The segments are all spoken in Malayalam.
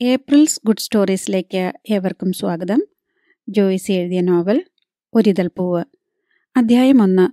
ഏപ്രിൽസ് ഗുഡ് സ്റ്റോറീസിലേക്ക് ഏവർക്കും സ്വാഗതം ജോയ്സി എഴുതിയ നോവൽ ഒരിതൾ പൂവ് അധ്യായം ഒന്ന്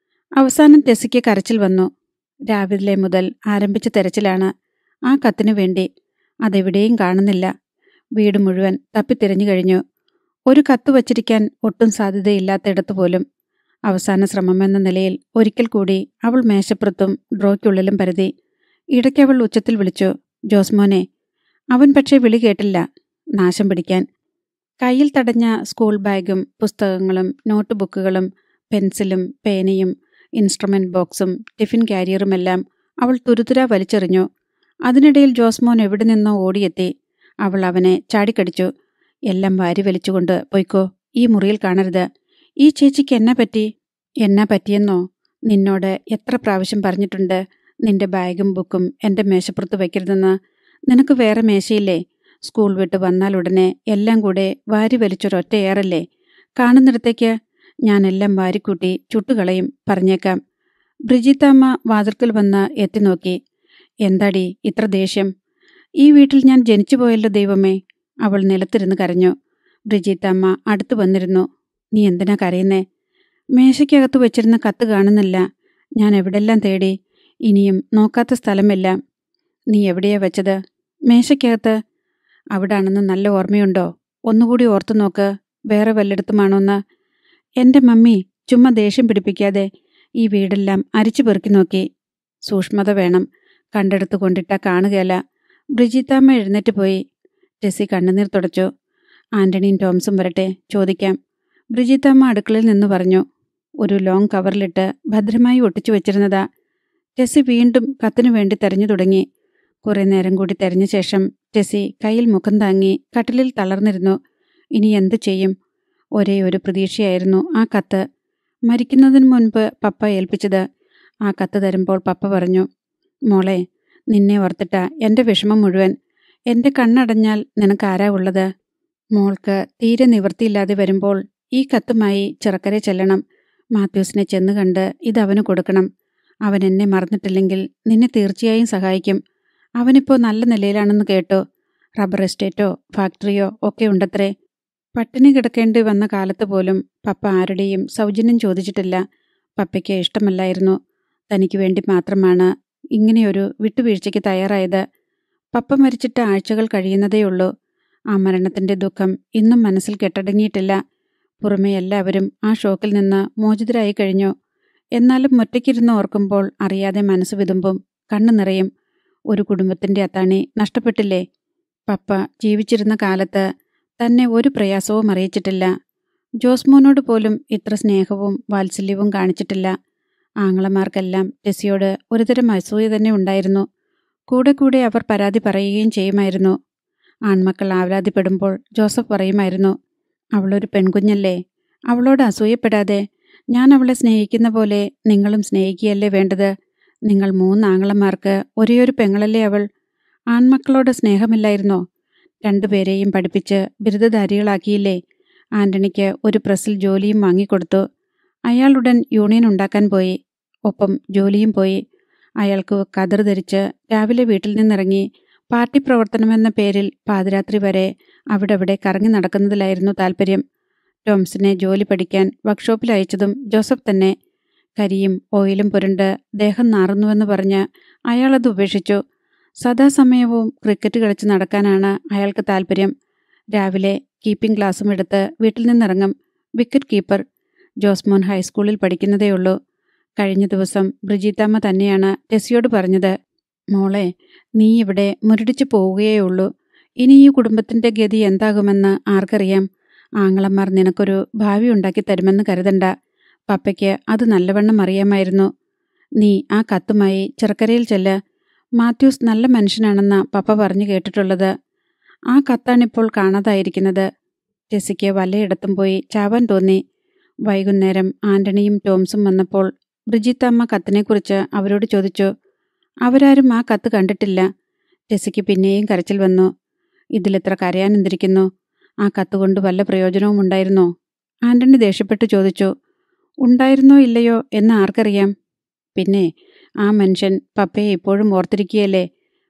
അവസാനം ടെസിക്ക് കരച്ചിൽ വന്നു രാവിലെ മുതൽ ആരംഭിച്ച തെരച്ചിലാണ് ആ കത്തിനു വേണ്ടി അതെവിടെയും കാണുന്നില്ല വീട് മുഴുവൻ തപ്പിത്തിരഞ്ഞു കഴിഞ്ഞു ഒരു കത്ത് വച്ചിരിക്കാൻ ഒട്ടും സാധ്യതയില്ലാത്തയിടത്ത് പോലും അവസാന ശ്രമമെന്ന നിലയിൽ ഒരിക്കൽ കൂടി അവൾ മേശപ്പുറത്തും ഡ്രോയ്ക്കുള്ളിലും പരതി ഇടയ്ക്ക് അവൾ ഉച്ചത്തിൽ വിളിച്ചു ജോസ്മോനെ അവൻ പക്ഷേ വിളി കേട്ടില്ല നാശം പിടിക്കാൻ കയ്യിൽ തടഞ്ഞ സ്കൂൾ ബാഗും പുസ്തകങ്ങളും നോട്ട് ബുക്കുകളും പെൻസിലും പേനയും ഇൻസ്ട്രുമെന്റ് ബോക്സും ടിഫിൻ കാരിയറുമെല്ലാം അവൾ തുരുതുര വലിച്ചെറിഞ്ഞു അതിനിടയിൽ ജോസ്മോൻ എവിടെ നിന്നോ ഓടിയെത്തി അവൾ അവനെ ചാടിക്കടിച്ചു എല്ലാം വാരി വലിച്ചുകൊണ്ട് പൊയ്ക്കോ ഈ മുറിയിൽ കാണരുത് ഈ ചേച്ചിക്ക് എന്നെ പറ്റി എന്നാ പറ്റിയെന്നോ നിന്നോട് എത്ര പ്രാവശ്യം പറഞ്ഞിട്ടുണ്ട് നിന്റെ ബാഗും ബുക്കും എൻ്റെ മേശപ്പുറത്ത് വയ്ക്കരുതെന്ന് നിനക്ക് വേറെ മേശയില്ലേ സ്കൂൾ വിട്ട് വന്നാൽ ഉടനെ എല്ലാം കൂടെ വാരി വലിച്ചൊരൊറ്റ ഏറല്ലേ കാണുന്നിടത്തേക്ക് ഞാനെല്ലാം വാരിക്കൂട്ടി ചുട്ടുകളയും പറഞ്ഞേക്കാം ബ്രിജിത്താമ്മ വാതിൽക്കൽ വന്ന് എത്തി നോക്കി എന്താടി ഇത്ര ദേഷ്യം ഈ വീട്ടിൽ ഞാൻ ജനിച്ചു പോയല്ലോ ദൈവമേ അവൾ നിലത്തിരുന്ന് കരഞ്ഞു ബ്രിജിത്താമ്മ അടുത്തു വന്നിരുന്നു നീ എന്തിനാ കരയുന്നേ മേശയ്ക്കകത്ത് വെച്ചിരുന്ന കത്ത് കാണുന്നില്ല ഞാൻ എവിടെല്ലാം തേടി ഇനിയും നോക്കാത്ത സ്ഥലമില്ല നീ എവിടെയാ വെച്ചത് മേശയ്ക്കകത്ത് അവിടാണെന്ന് നല്ല ഓർമ്മയുണ്ടോ ഒന്നുകൂടി ഓർത്തു നോക്ക് വേറെ വല്ലയിടത്തുമാണോന്ന് എൻ്റെ മമ്മി ചുമ്മാ ദേഷ്യം പിടിപ്പിക്കാതെ ഈ വീടെല്ലാം അരിച്ചു പെറുക്കി നോക്കി സൂക്ഷ്മത വേണം കണ്ടെടുത്ത് കൊണ്ടിട്ട കാണുകയല്ല ബ്രിജിത്താമ്മ എഴുന്നേറ്റ് പോയി ടെസി കണ്ണുനീർ തുടച്ചു ആന്റണിയും ടോംസും വരട്ടെ ചോദിക്കാം ബ്രിജിത്താമ്മ അടുക്കളയിൽ നിന്ന് പറഞ്ഞു ഒരു ലോങ് കവറിലിട്ട് ഭദ്രമായി ഒട്ടിച്ചു വെച്ചിരുന്നതാ ടെസി വീണ്ടും കത്തിനു വേണ്ടി തെരഞ്ഞു തുടങ്ങി കുറെ നേരം കൂടി തെരഞ്ഞ ശേഷം ടെസി കയ്യിൽ മുഖം താങ്ങി കട്ടിലിൽ തളർന്നിരുന്നു ഇനി എന്തു ചെയ്യും ഒരേ ഒരു പ്രതീക്ഷയായിരുന്നു ആ കത്ത് മരിക്കുന്നതിന് മുൻപ് പപ്പ ഏൽപ്പിച്ചത് ആ കത്ത് തരുമ്പോൾ പപ്പ പറഞ്ഞു മോളെ നിന്നെ ഓർത്തിട്ട എൻ്റെ വിഷമം മുഴുവൻ എൻ്റെ കണ്ണടഞ്ഞാൽ നിനക്കാരാ ഉള്ളത് മോൾക്ക് തീരെ നിവൃത്തിയില്ലാതെ വരുമ്പോൾ ഈ കത്തുമായി ചിറക്കര ചെല്ലണം മാത്യൂസിനെ ചെന്ന് കണ്ട് ഇതവന് കൊടുക്കണം അവൻ എന്നെ മറന്നിട്ടില്ലെങ്കിൽ നിന്നെ തീർച്ചയായും സഹായിക്കും അവനിപ്പോൾ നല്ല നിലയിലാണെന്ന് കേട്ടോ റബ്ബർ എസ്റ്റേറ്റോ ഫാക്ടറിയോ ഒക്കെ ഉണ്ടത്രേ പട്ടിണി കിടക്കേണ്ടി വന്ന കാലത്ത് പോലും പപ്പ ആരുടെയും സൗജന്യം ചോദിച്ചിട്ടില്ല പപ്പയ്ക്ക് ഇഷ്ടമല്ലായിരുന്നു തനിക്ക് വേണ്ടി മാത്രമാണ് ഇങ്ങനെയൊരു വിട്ടുവീഴ്ചയ്ക്ക് തയ്യാറായത് പപ്പ മരിച്ചിട്ട് ആഴ്ചകൾ കഴിയുന്നതേയുള്ളൂ ആ മരണത്തിന്റെ ദുഃഖം ഇന്നും മനസ്സിൽ കെട്ടടങ്ങിയിട്ടില്ല പുറമെ എല്ലാവരും ആ ഷോക്കിൽ നിന്ന് മോചിതരായി കഴിഞ്ഞു എന്നാലും ഒറ്റയ്ക്കിരുന്ന് ഓർക്കുമ്പോൾ അറിയാതെ മനസ്സ് വിതുമ്പും കണ്ണു നിറയും ഒരു കുടുംബത്തിന്റെ അത്താണി നഷ്ടപ്പെട്ടില്ലേ പപ്പ ജീവിച്ചിരുന്ന കാലത്ത് തന്നെ ഒരു പ്രയാസവും അറിയിച്ചിട്ടില്ല ജോസ്മോനോട് പോലും ഇത്ര സ്നേഹവും വാത്സല്യവും കാണിച്ചിട്ടില്ല ആങ്ങളമാർക്കെല്ലാം ടെസിയോട് ഒരുതരം അസൂയ തന്നെ ഉണ്ടായിരുന്നു കൂടെ കൂടെ അവർ പരാതി പറയുകയും ചെയ്യുമായിരുന്നു ആൺമക്കൾ ആവലാതിപ്പെടുമ്പോൾ ജോസഫ് പറയുമായിരുന്നു അവളൊരു പെൺകുഞ്ഞല്ലേ അവളോട് അസൂയപ്പെടാതെ ഞാൻ അവളെ സ്നേഹിക്കുന്ന പോലെ നിങ്ങളും സ്നേഹിക്കുകയല്ലേ വേണ്ടത് നിങ്ങൾ മൂന്നാങ്ങളമാർക്ക് ഒരേയൊരു പെങ്ങളല്ലേ അവൾ ആൺമക്കളോട് സ്നേഹമില്ലായിരുന്നോ രണ്ടുപേരെയും പഠിപ്പിച്ച് ബിരുദധാരികളാക്കിയില്ലേ ആന്റണിക്ക് ഒരു പ്രസ്സിൽ ജോലിയും വാങ്ങിക്കൊടുത്തു അയാളുടൻ യൂണിയൻ ഉണ്ടാക്കാൻ പോയി ഒപ്പം ജോലിയും പോയി അയാൾക്ക് കതിർ ധരിച്ച് രാവിലെ വീട്ടിൽ നിന്നിറങ്ങി പാർട്ടി പ്രവർത്തനമെന്ന പേരിൽ പാതിരാത്രി വരെ അവിടെ അവിടെ കറങ്ങി നടക്കുന്നതിലായിരുന്നു താല്പര്യം ടോംസിനെ ജോലി പഠിക്കാൻ വർക്ക്ഷോപ്പിൽ അയച്ചതും ജോസഫ് തന്നെ കരിയും ഓയിലും പുരണ്ട് ദേഹം നാറുന്നുവെന്ന് പറഞ്ഞ് അയാളത് ഉപേക്ഷിച്ചു സദാസമയവും ക്രിക്കറ്റ് കളിച്ച് നടക്കാനാണ് അയാൾക്ക് താല്പര്യം രാവിലെ കീപ്പിംഗ് ക്ലാസ്സും എടുത്ത് വീട്ടിൽ നിന്നിറങ്ങും വിക്കറ്റ് കീപ്പർ ജോസ്മോൻ ഹൈസ്കൂളിൽ പഠിക്കുന്നതേയുള്ളൂ കഴിഞ്ഞ ദിവസം ബ്രിജിത്താമ്മ തന്നെയാണ് ടെസിയോട് പറഞ്ഞത് മോളെ നീ ഇവിടെ മുരടിച്ചു പോവുകയേ ഇനി ഈ കുടുംബത്തിന്റെ ഗതി എന്താകുമെന്ന് ആർക്കറിയാം ആങ്ങളന്മാർ നിനക്കൊരു ഭാവി ഉണ്ടാക്കി തരുമെന്ന് കരുതണ്ട പപ്പയ്ക്ക് അത് നല്ലവണ്ണം അറിയാമായിരുന്നു നീ ആ കത്തുമായി ചെറുക്കരയിൽ ചെല്ല് മാത്യൂസ് നല്ല മനുഷ്യനാണെന്ന പപ്പ പറഞ്ഞു കേട്ടിട്ടുള്ളത് ആ കത്താണിപ്പോൾ കാണാതായിരിക്കുന്നത് ടെസിക്ക് വല്ലയിടത്തും പോയി ചാവാൻ തോന്നി വൈകുന്നേരം ആന്റണിയും ടോംസും വന്നപ്പോൾ ബ്രിജിത്തമ്മ കത്തിനെക്കുറിച്ച് അവരോട് ചോദിച്ചു അവരാരും ആ കത്ത് കണ്ടിട്ടില്ല ടെസിക്ക് പിന്നെയും കരച്ചിൽ വന്നു ഇതിലിത്ര കരയാനെന്തിരിക്കുന്നു ആ കത്തുകൊണ്ട് വല്ല പ്രയോജനവും ഉണ്ടായിരുന്നോ ആന്റണി ദേഷ്യപ്പെട്ട് ചോദിച്ചു ഉണ്ടായിരുന്നോ ഇല്ലയോ എന്ന് ആർക്കറിയാം പിന്നെ ആ മനുഷ്യൻ പപ്പയെ ഇപ്പോഴും ഓർത്തിരിക്കുകയല്ലേ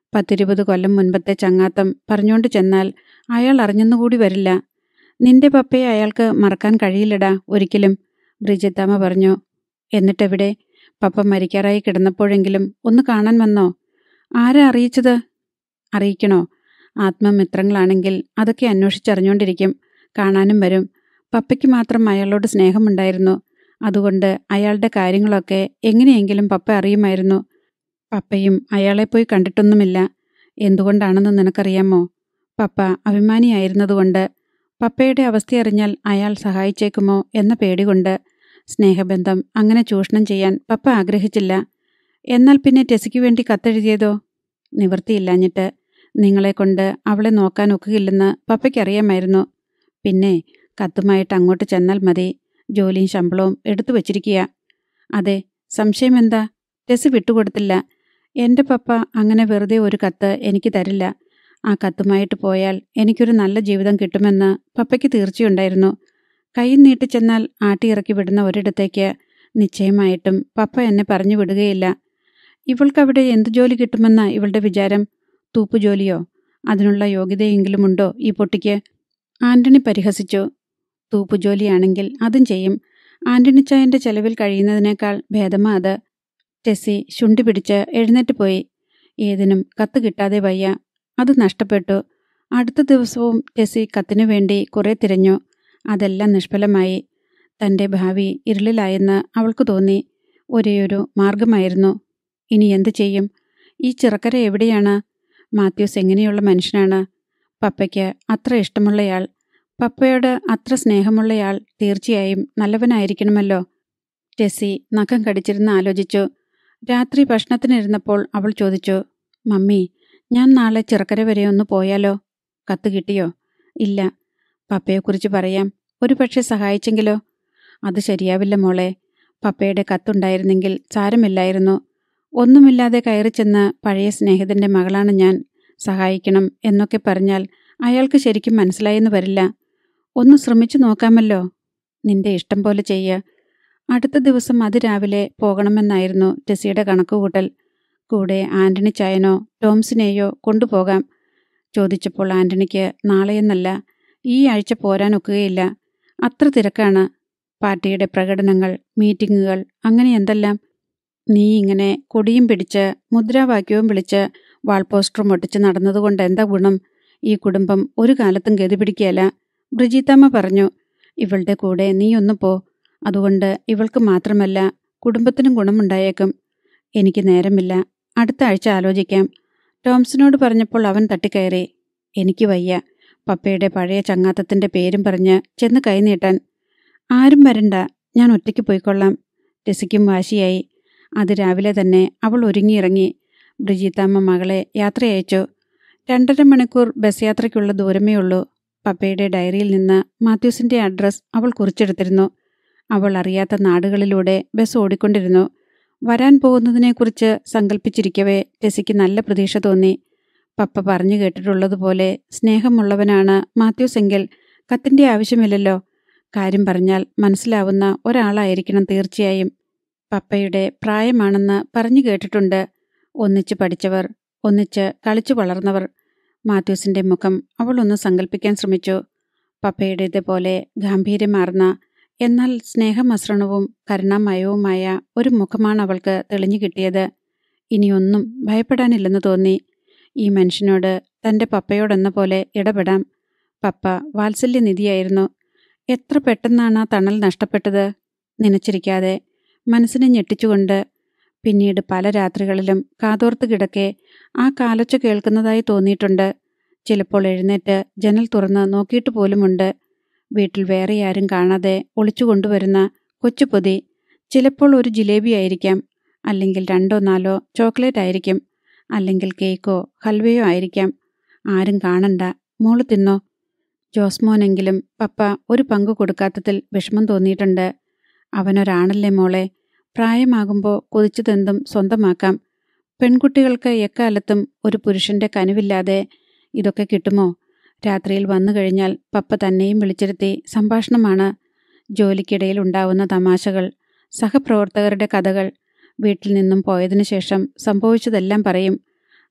പത്തിരുപത് കൊല്ലം മുൻപത്തെ ചങ്ങാത്തം പറഞ്ഞുകൊണ്ട് ചെന്നാൽ അയാൾ അറിഞ്ഞെന്നുകൂടി വരില്ല നിന്റെ പപ്പയെ അയാൾക്ക് മറക്കാൻ കഴിയില്ലടാ ഒരിക്കലും ബ്രിജിത്താമ്മ പറഞ്ഞു എന്നിട്ടെവിടെ പപ്പ മരിക്കാറായി കിടന്നപ്പോഴെങ്കിലും ഒന്ന് കാണാൻ വന്നോ ആരാ അറിയിച്ചത് അറിയിക്കണോ ആത്മമിത്രങ്ങളാണെങ്കിൽ അതൊക്കെ അന്വേഷിച്ചറിഞ്ഞുകൊണ്ടിരിക്കും കാണാനും വരും പപ്പയ്ക്ക് മാത്രം അയാളോട് സ്നേഹമുണ്ടായിരുന്നു അതുകൊണ്ട് അയാളുടെ കാര്യങ്ങളൊക്കെ എങ്ങനെയെങ്കിലും പപ്പ അറിയുമായിരുന്നു പപ്പയും അയാളെ പോയി കണ്ടിട്ടൊന്നുമില്ല എന്തുകൊണ്ടാണെന്ന് നിനക്കറിയാമോ പപ്പ അഭിമാനിയായിരുന്നതുകൊണ്ട് പപ്പയുടെ അവസ്ഥയറിഞ്ഞാൽ അയാൾ സഹായിച്ചേക്കുമോ എന്ന പേടികൊണ്ട് സ്നേഹബന്ധം അങ്ങനെ ചൂഷണം ചെയ്യാൻ പപ്പ ആഗ്രഹിച്ചില്ല എന്നാൽ പിന്നെ ടെസിക്ക് വേണ്ടി കത്തെഴുതിയതോ നിവൃത്തിയില്ലാഞ്ഞിട്ട് നിങ്ങളെക്കൊണ്ട് അവളെ നോക്കാൻ ഒക്കുകയില്ലെന്ന് പപ്പയ്ക്കറിയാമായിരുന്നു പിന്നെ കത്തുമായിട്ട് അങ്ങോട്ട് ചെന്നാൽ മതി ജോലിയും ശമ്പളവും എടുത്തു വച്ചിരിക്കുക അതെ സംശയം എന്താ ടെസ് വിട്ടുകൊടുത്തില്ല എൻ്റെ പപ്പ അങ്ങനെ വെറുതെ ഒരു കത്ത് എനിക്ക് തരില്ല ആ കത്തുമായിട്ട് പോയാൽ എനിക്കൊരു നല്ല ജീവിതം കിട്ടുമെന്ന് പപ്പയ്ക്ക് തീർച്ചയുണ്ടായിരുന്നു കൈ നീട്ടി ചെന്നാൽ ആട്ടിയിറക്കി വിടുന്ന ഒരിടത്തേക്ക് നിശ്ചയമായിട്ടും പപ്പ എന്നെ പറഞ്ഞു വിടുകയില്ല ഇവൾക്കവിടെ എന്ത് ജോലി കിട്ടുമെന്ന ഇവളുടെ വിചാരം തൂപ്പുജോലിയോ അതിനുള്ള യോഗ്യതയെങ്കിലുമുണ്ടോ ഈ പൊട്ടിക്ക് ആന്റണി പരിഹസിച്ചു തൂപ്പുജോലിയാണെങ്കിൽ അതും ചെയ്യും ആന്റണി ചായന്റെ ചെലവിൽ കഴിയുന്നതിനേക്കാൾ ഭേദമാ അത് ടെസ്സി ശുണ്ടി പിടിച്ച് എഴുന്നേറ്റ് പോയി ഏതിനും കത്ത് കിട്ടാതെ വയ്യ അത് നഷ്ടപ്പെട്ടു അടുത്ത ദിവസവും ടെസ്സി കത്തിനു വേണ്ടി കുറെ തിരഞ്ഞു അതെല്ലാം നിഷ്ഫലമായി തന്റെ ഭാവി ഇരുളിലായെന്ന് അവൾക്ക് തോന്നി ഒരേയൊരു മാർഗമായിരുന്നു ഇനി എന്തു ചെയ്യും ഈ ചിറക്കര എവിടെയാണ് മാത്യൂസ് എങ്ങനെയുള്ള മനുഷ്യനാണ് പപ്പയ്ക്ക് അത്ര ഇഷ്ടമുള്ളയാൾ പപ്പയോട് അത്ര സ്നേഹമുള്ളയാൾ തീർച്ചയായും നല്ലവനായിരിക്കണമല്ലോ ടെസ്സി നഖം കടിച്ചിരുന്ന് ആലോചിച്ചു രാത്രി ഭക്ഷണത്തിനിരുന്നപ്പോൾ അവൾ ചോദിച്ചു മമ്മി ഞാൻ നാളെ ചിറക്കര വരെ ഒന്ന് പോയാലോ കത്ത് കിട്ടിയോ ഇല്ല പപ്പയെക്കുറിച്ച് പറയാം ഒരു പക്ഷേ സഹായിച്ചെങ്കിലോ അത് ശരിയാവില്ല മോളെ പപ്പയുടെ കത്തുണ്ടായിരുന്നെങ്കിൽ സാരമില്ലായിരുന്നു ഒന്നുമില്ലാതെ കയറി ചെന്ന് പഴയ സ്നേഹിതന്റെ മകളാണ് ഞാൻ സഹായിക്കണം എന്നൊക്കെ പറഞ്ഞാൽ അയാൾക്ക് ശരിക്കും മനസ്സിലായെന്ന് വരില്ല ഒന്ന് ശ്രമിച്ചു നോക്കാമല്ലോ നിന്റെ ഇഷ്ടം പോലെ ചെയ്യ അടുത്ത ദിവസം അതിരാവിലെ പോകണമെന്നായിരുന്നു ടെസിയുടെ കണക്കുകൂട്ടൽ കൂടെ ആന്റണി ചായനോ ടോംസിനെയോ കൊണ്ടുപോകാം ചോദിച്ചപ്പോൾ ആന്റണിക്ക് നാളെയെന്നല്ല ഈ ആഴ്ച പോരാനൊക്കുകയില്ല അത്ര തിരക്കാണ് പാർട്ടിയുടെ പ്രകടനങ്ങൾ മീറ്റിങ്ങുകൾ അങ്ങനെ എന്തെല്ലാം നീ ഇങ്ങനെ കൊടിയും പിടിച്ച് മുദ്രാവാക്യവും വിളിച്ച് വാൾപോസ്റ്ററും ഒട്ടിച്ച് നടന്നതുകൊണ്ട് എന്താ ഗുണം ഈ കുടുംബം ഒരു കാലത്തും ഗതി പിടിക്കുകയല്ല ബ്രിജിത്തമ്മ പറഞ്ഞു ഇവളുടെ കൂടെ നീ ഒന്ന് പോ അതുകൊണ്ട് ഇവൾക്ക് മാത്രമല്ല കുടുംബത്തിനും ഗുണമുണ്ടായേക്കും എനിക്ക് നേരമില്ല അടുത്ത ആഴ്ച ആലോചിക്കാം ടോംസിനോട് പറഞ്ഞപ്പോൾ അവൻ തട്ടിക്കയറി എനിക്ക് വയ്യ പപ്പയുടെ പഴയ ചങ്ങാത്തത്തിന്റെ പേരും പറഞ്ഞ് ചെന്ന് കൈനീട്ടാൻ ആരും വരണ്ട ഞാൻ ഒറ്റയ്ക്ക് പോയിക്കൊള്ളാം ടെസിക്കും വാശിയായി അത് രാവിലെ തന്നെ അവൾ ഒരുങ്ങിയിറങ്ങി ബ്രിജിത്താമ്മ മകളെ യാത്രയയച്ചു രണ്ടര മണിക്കൂർ ബസ് യാത്രയ്ക്കുള്ള ദൂരമേ ഉള്ളൂ പപ്പയുടെ ഡയറിയിൽ നിന്ന് മാത്യൂസിന്റെ അഡ്രസ് അവൾ കുറിച്ചെടുത്തിരുന്നു അവൾ അറിയാത്ത നാടുകളിലൂടെ ബസ് ഓടിക്കൊണ്ടിരുന്നു വരാൻ പോകുന്നതിനെക്കുറിച്ച് സങ്കല്പിച്ചിരിക്കവേ ടെസിക്ക് നല്ല പ്രതീക്ഷ തോന്നി പപ്പ പറഞ്ഞു കേട്ടിട്ടുള്ളതുപോലെ സ്നേഹമുള്ളവനാണ് മാത്യൂസ് എങ്കിൽ കത്തിന്റെ ആവശ്യമില്ലല്ലോ കാര്യം പറഞ്ഞാൽ മനസ്സിലാവുന്ന ഒരാളായിരിക്കണം തീർച്ചയായും പപ്പയുടെ പ്രായമാണെന്ന് പറഞ്ഞു കേട്ടിട്ടുണ്ട് ഒന്നിച്ച് പഠിച്ചവർ ഒന്നിച്ച് കളിച്ചു വളർന്നവർ മാത്യൂസിന്റെ മുഖം അവൾ ഒന്ന് സങ്കല്പിക്കാൻ ശ്രമിച്ചു പപ്പയുടേതുപോലെ ഗാംഭീര്യമാർന്ന എന്നാൽ സ്നേഹമസൃണവും കരുണാമയവുമായ ഒരു മുഖമാണ് അവൾക്ക് തെളിഞ്ഞു കിട്ടിയത് ഇനിയൊന്നും ഭയപ്പെടാനില്ലെന്ന് തോന്നി ഈ മനുഷ്യനോട് തന്റെ പപ്പയോടെന്ന പോലെ ഇടപെടാം പപ്പ വാത്സല്യനിധിയായിരുന്നു എത്ര പെട്ടെന്നാണ് ആ തണൽ നഷ്ടപ്പെട്ടത് നനച്ചിരിക്കാതെ മനസ്സിനെ ഞെട്ടിച്ചുകൊണ്ട് പിന്നീട് പല രാത്രികളിലും കാതോർത്ത് കിടക്കെ ആ കാലൊച്ച കേൾക്കുന്നതായി തോന്നിയിട്ടുണ്ട് ചിലപ്പോൾ എഴുന്നേറ്റ് ജനൽ തുറന്ന് നോക്കിയിട്ട് പോലുമുണ്ട് വീട്ടിൽ വേറെ ആരും കാണാതെ ഒളിച്ചു കൊണ്ടുവരുന്ന കൊച്ചുപൊതി ചിലപ്പോൾ ഒരു ജിലേബി ആയിരിക്കാം അല്ലെങ്കിൽ രണ്ടോ നാലോ ചോക്ലേറ്റ് ആയിരിക്കും അല്ലെങ്കിൽ കേക്കോ ഹൽവയോ ആയിരിക്കാം ആരും കാണണ്ട മോള് തിന്നോ ജോസ്മോനെങ്കിലും പപ്പ ഒരു പങ്ക് കൊടുക്കാത്തതിൽ വിഷമം തോന്നിയിട്ടുണ്ട് അവനൊരാണല്ലേ മോളെ പ്രായമാകുമ്പോൾ കൊതിച്ചതെന്തും സ്വന്തമാക്കാം പെൺകുട്ടികൾക്ക് എക്കാലത്തും ഒരു പുരുഷന്റെ കനിവില്ലാതെ ഇതൊക്കെ കിട്ടുമോ രാത്രിയിൽ വന്നു കഴിഞ്ഞാൽ പപ്പ തന്നെയും വിളിച്ചിരുത്തി സംഭാഷണമാണ് ജോലിക്കിടയിൽ ഉണ്ടാവുന്ന തമാശകൾ സഹപ്രവർത്തകരുടെ കഥകൾ വീട്ടിൽ നിന്നും പോയതിനു ശേഷം സംഭവിച്ചതെല്ലാം പറയും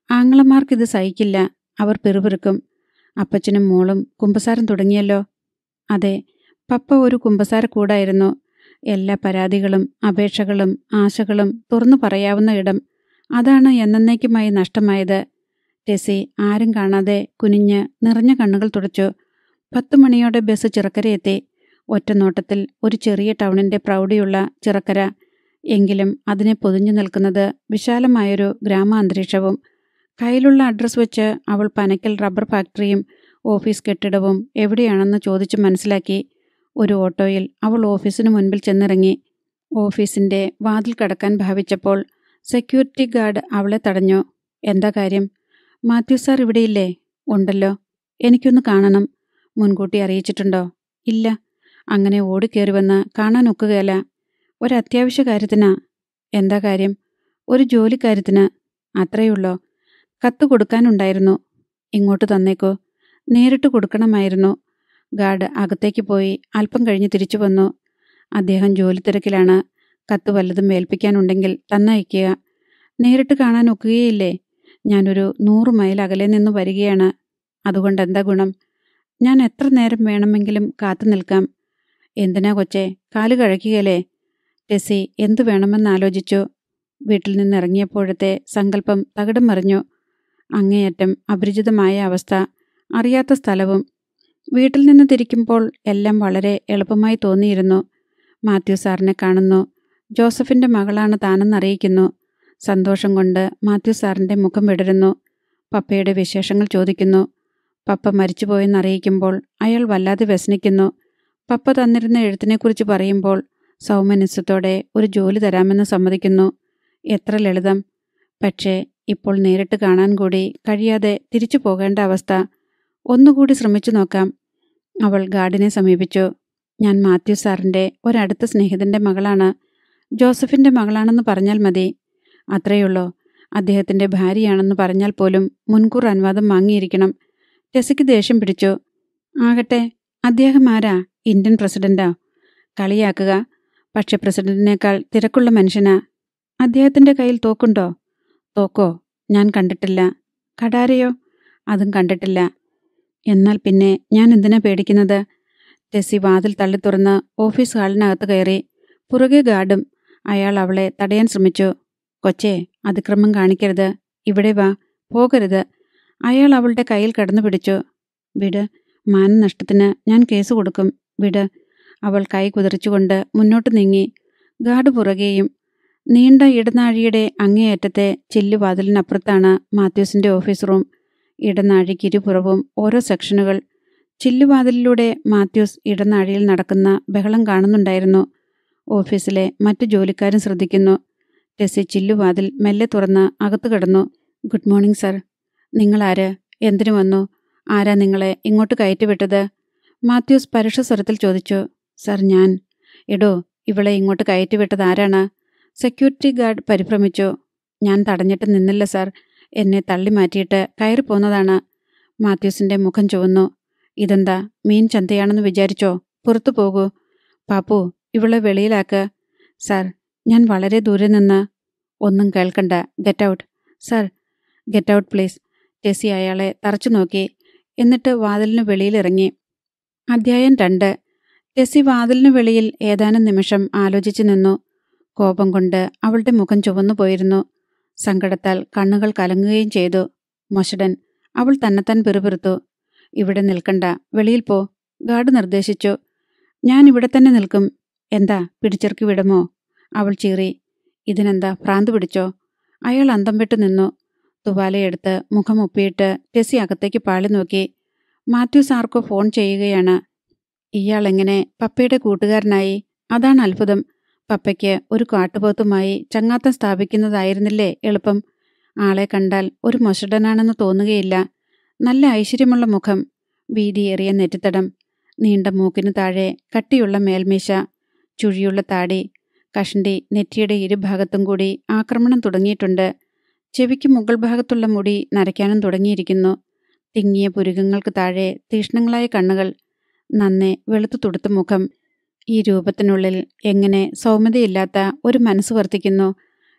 ആങ്ങളമാർക്കിത് സഹിക്കില്ല അവർ പിറുപിറുക്കും അപ്പച്ചനും മോളും കുമ്പസാരം തുടങ്ങിയല്ലോ അതെ പപ്പ ഒരു കുമ്പസാര കൂടായിരുന്നു എല്ലാ പരാതികളും അപേക്ഷകളും ആശകളും തുറന്നു പറയാവുന്ന ഇടം അതാണ് എന്നേക്കുമായി നഷ്ടമായത് ടെസി ആരും കാണാതെ കുനിഞ്ഞ് നിറഞ്ഞ കണ്ണുകൾ തുടച്ചു പത്തു മണിയോടെ ബസ് ചിറക്കരയെത്തി ഒറ്റ നോട്ടത്തിൽ ഒരു ചെറിയ ടൗണിന്റെ പ്രൗഢിയുള്ള ചിറക്കര എങ്കിലും അതിനെ പൊതിഞ്ഞു നിൽക്കുന്നത് വിശാലമായൊരു ഗ്രാമാന്തരീക്ഷവും കയ്യിലുള്ള അഡ്രസ് വെച്ച് അവൾ പനക്കൽ റബ്ബർ ഫാക്ടറിയും ഓഫീസ് കെട്ടിടവും എവിടെയാണെന്ന് ചോദിച്ചു മനസ്സിലാക്കി ഒരു ഓട്ടോയിൽ അവൾ ഓഫീസിനു മുൻപിൽ ചെന്നിറങ്ങി ഓഫീസിന്റെ വാതിൽ കടക്കാൻ ഭാവിച്ചപ്പോൾ സെക്യൂരിറ്റി ഗാർഡ് അവളെ തടഞ്ഞു എന്താ കാര്യം മാത്യു സാർ ഇവിടെയില്ലേ ഉണ്ടല്ലോ എനിക്കൊന്ന് കാണണം മുൻകൂട്ടി അറിയിച്ചിട്ടുണ്ടോ ഇല്ല അങ്ങനെ ഓടിക്കേറി വന്ന് കാണാൻ ഒക്കുകയല്ല ഒരത്യാവശ്യ കാര്യത്തിനാ എന്താ കാര്യം ഒരു ജോലിക്കാര്യത്തിന് അത്രയുള്ളോ കത്ത് കൊടുക്കാനുണ്ടായിരുന്നു ഇങ്ങോട്ട് തന്നേക്കോ നേരിട്ട് കൊടുക്കണമായിരുന്നു ഗാർഡ് അകത്തേക്ക് പോയി അല്പം കഴിഞ്ഞ് തിരിച്ചു വന്നു അദ്ദേഹം ജോലി തിരക്കിലാണ് കത്ത് വല്ലതും ഏൽപ്പിക്കാനുണ്ടെങ്കിൽ തന്നയക്കുക നേരിട്ട് കാണാൻ ഒക്കുകയില്ലേ ഞാനൊരു നൂറ് മൈൽ അകലെ നിന്ന് വരികയാണ് അതുകൊണ്ട് എന്താ ഗുണം ഞാൻ എത്ര നേരം വേണമെങ്കിലും കാത്തു നിൽക്കാം എന്തിനാ കൊച്ചേ കാല് കഴക്കുകയല്ലേ ടെസി എന്തു വേണമെന്നാലോചിച്ചു വീട്ടിൽ നിന്നിറങ്ങിയപ്പോഴത്തെ സങ്കല്പം തകിടം മറിഞ്ഞു അങ്ങേയറ്റം അപരിചിതമായ അവസ്ഥ അറിയാത്ത സ്ഥലവും വീട്ടിൽ നിന്ന് തിരിക്കുമ്പോൾ എല്ലാം വളരെ എളുപ്പമായി തോന്നിയിരുന്നു മാത്യു സാറിനെ കാണുന്നു ജോസഫിന്റെ മകളാണ് താനെന്നറിയിക്കുന്നു സന്തോഷം കൊണ്ട് മാത്യു സാറിന്റെ മുഖം വിടരുന്നു പപ്പയുടെ വിശേഷങ്ങൾ ചോദിക്കുന്നു പപ്പ മരിച്ചുപോയെന്നറിയിക്കുമ്പോൾ അയാൾ വല്ലാതെ വ്യസനിക്കുന്നു പപ്പ തന്നിരുന്ന എഴുത്തിനെക്കുറിച്ച് പറയുമ്പോൾ സൗമനസ്യത്തോടെ ഒരു ജോലി തരാമെന്ന് സമ്മതിക്കുന്നു എത്ര ലളിതം പക്ഷേ ഇപ്പോൾ നേരിട്ട് കാണാൻ കൂടി കഴിയാതെ തിരിച്ചു പോകേണ്ട അവസ്ഥ ഒന്നുകൂടി ശ്രമിച്ചു നോക്കാം അവൾ ഗാർഡിനെ സമീപിച്ചു ഞാൻ മാത്യു സാറിൻ്റെ ഒരടുത്ത സ്നേഹിതന്റെ മകളാണ് ജോസഫിന്റെ മകളാണെന്ന് പറഞ്ഞാൽ മതി അത്രയുള്ളോ അദ്ദേഹത്തിന്റെ ഭാര്യയാണെന്ന് പറഞ്ഞാൽ പോലും മുൻകൂർ അനുവാദം വാങ്ങിയിരിക്കണം ടെസിക്ക് ദേഷ്യം പിടിച്ചു ആകട്ടെ അദ്ദേഹം ആരാ ഇന്ത്യൻ പ്രസിഡന്റാ കളിയാക്കുക പക്ഷെ പ്രസിഡന്റിനേക്കാൾ തിരക്കുള്ള മനുഷ്യനാ അദ്ദേഹത്തിന്റെ കയ്യിൽ തോക്കുണ്ടോ തോക്കോ ഞാൻ കണ്ടിട്ടില്ല കടാരയോ അതും കണ്ടിട്ടില്ല എന്നാൽ പിന്നെ ഞാൻ എന്തിനാ പേടിക്കുന്നത് ടെസി വാതിൽ തള്ളി തുറന്ന് ഓഫീസ് ഹാളിനകത്ത് കയറി പുറകെ ഗാർഡും അയാൾ അവളെ തടയാൻ ശ്രമിച്ചു കൊച്ചേ അതിക്രമം കാണിക്കരുത് ഇവിടെ വാ പോകരുത് അയാൾ അവളുടെ കയ്യിൽ കടന്നു പിടിച്ചു വിട് മാനനഷ്ടത്തിന് ഞാൻ കേസ് കൊടുക്കും വിട് അവൾ കൈ കുതിർച്ചുകൊണ്ട് മുന്നോട്ട് നീങ്ങി ഗാർഡ് പുറകെയും നീണ്ട ഇടനാഴിയുടെ അങ്ങേയറ്റത്തെ ചില്ലുവാതിലിനപ്പുറത്താണ് മാത്യൂസിന്റെ ഓഫീസ് റൂം ഇടനാഴിക്ക് ഇരുപുറവും ഓരോ സെക്ഷനുകൾ ചില്ലുവാതിലിലൂടെ മാത്യൂസ് ഇടനാഴിയിൽ നടക്കുന്ന ബഹളം കാണുന്നുണ്ടായിരുന്നു ഓഫീസിലെ മറ്റു ജോലിക്കാരും ശ്രദ്ധിക്കുന്നു ടെസി ചില്ലുവാതിൽ മെല്ലെ തുറന്ന് അകത്തു കിടന്നു ഗുഡ് മോർണിംഗ് സർ നിങ്ങളാര് എന്തിനു വന്നു ആരാ നിങ്ങളെ ഇങ്ങോട്ട് കയറ്റിവിട്ടത് മാത്യൂസ് പരുഷ സ്വരത്തിൽ ചോദിച്ചു സർ ഞാൻ എടോ ഇവളെ ഇങ്ങോട്ട് കയറ്റിവിട്ടത് ആരാണ് സെക്യൂരിറ്റി ഗാർഡ് പരിഭ്രമിച്ചു ഞാൻ തടഞ്ഞിട്ട് നിന്നില്ല സർ എന്നെ തള്ളി മാറ്റിയിട്ട് കയറി പോന്നതാണ് മാത്യൂസിന്റെ മുഖം ചുവന്നു ഇതെന്താ മീൻ ചന്തയാണെന്ന് വിചാരിച്ചോ പുറത്തു പോകൂ പാപ്പു ഇവളെ വെളിയിലാക്ക് സർ ഞാൻ വളരെ ദൂരെ നിന്ന് ഒന്നും കേൾക്കണ്ട get out sir get out please Tessy അയാളെ തറച്ചു നോക്കി എന്നിട്ട് വാതിലിനു വെളിയിലിറങ്ങി അധ്യായം രണ്ട് ടെസി വാതിലിനു വെളിയിൽ ഏതാനും നിമിഷം ആലോചിച്ചു നിന്നു കോപം കൊണ്ട് അവളുടെ മുഖം ചുവന്നു പോയിരുന്നു സങ്കടത്താൽ കണ്ണുകൾ കലങ്ങുകയും ചെയ്തു മൊഷടൻ അവൾ തന്നെത്താൻ പിറുപിറുത്തു ഇവിടെ നിൽക്കണ്ട വെളിയിൽ പോ ഗാർഡ് നിർദ്ദേശിച്ചു ഞാൻ ഇവിടെ തന്നെ നിൽക്കും എന്താ പിടിച്ചിറക്കി വിടുമോ അവൾ ചീറി ഇതിനെന്താ ഭ്രാന്ത് പിടിച്ചോ അയാൾ അന്തം വിട്ടു നിന്നു തുവാലയെടുത്ത് മുഖം ഒപ്പിയിട്ട് ടെസി അകത്തേക്ക് പാളി നോക്കി മാത്യൂസ് ആർക്കോ ഫോൺ ചെയ്യുകയാണ് ഇയാൾ എങ്ങനെ പപ്പയുടെ കൂട്ടുകാരനായി അതാണ് അത്ഭുതം പപ്പയ്ക്ക് ഒരു കാട്ടുപോത്തുമായി ചങ്ങാത്തം സ്ഥാപിക്കുന്നതായിരുന്നില്ലേ എളുപ്പം ആളെ കണ്ടാൽ ഒരു മൊഷടനാണെന്ന് തോന്നുകയില്ല നല്ല ഐശ്വര്യമുള്ള മുഖം വീതിയേറിയ നെറ്റിത്തടം നീണ്ട മൂക്കിനു താഴെ കട്ടിയുള്ള മേൽമീശ ചുഴിയുള്ള താടി കഷണ്ടി നെറ്റിയുടെ ഇരുഭാഗത്തും കൂടി ആക്രമണം തുടങ്ങിയിട്ടുണ്ട് ചെവിക്ക് മുകൾ ഭാഗത്തുള്ള മുടി നരയ്ക്കാനും തുടങ്ങിയിരിക്കുന്നു തിങ്ങിയ പുരുകങ്ങൾക്ക് താഴെ തീഷ്ണങ്ങളായ കണ്ണുകൾ നന്നെ വെളുത്തു തുടുത്ത മുഖം ഈ രൂപത്തിനുള്ളിൽ എങ്ങനെ സൗമ്യതയില്ലാത്ത ഒരു മനസ്സ് വർത്തിക്കുന്നു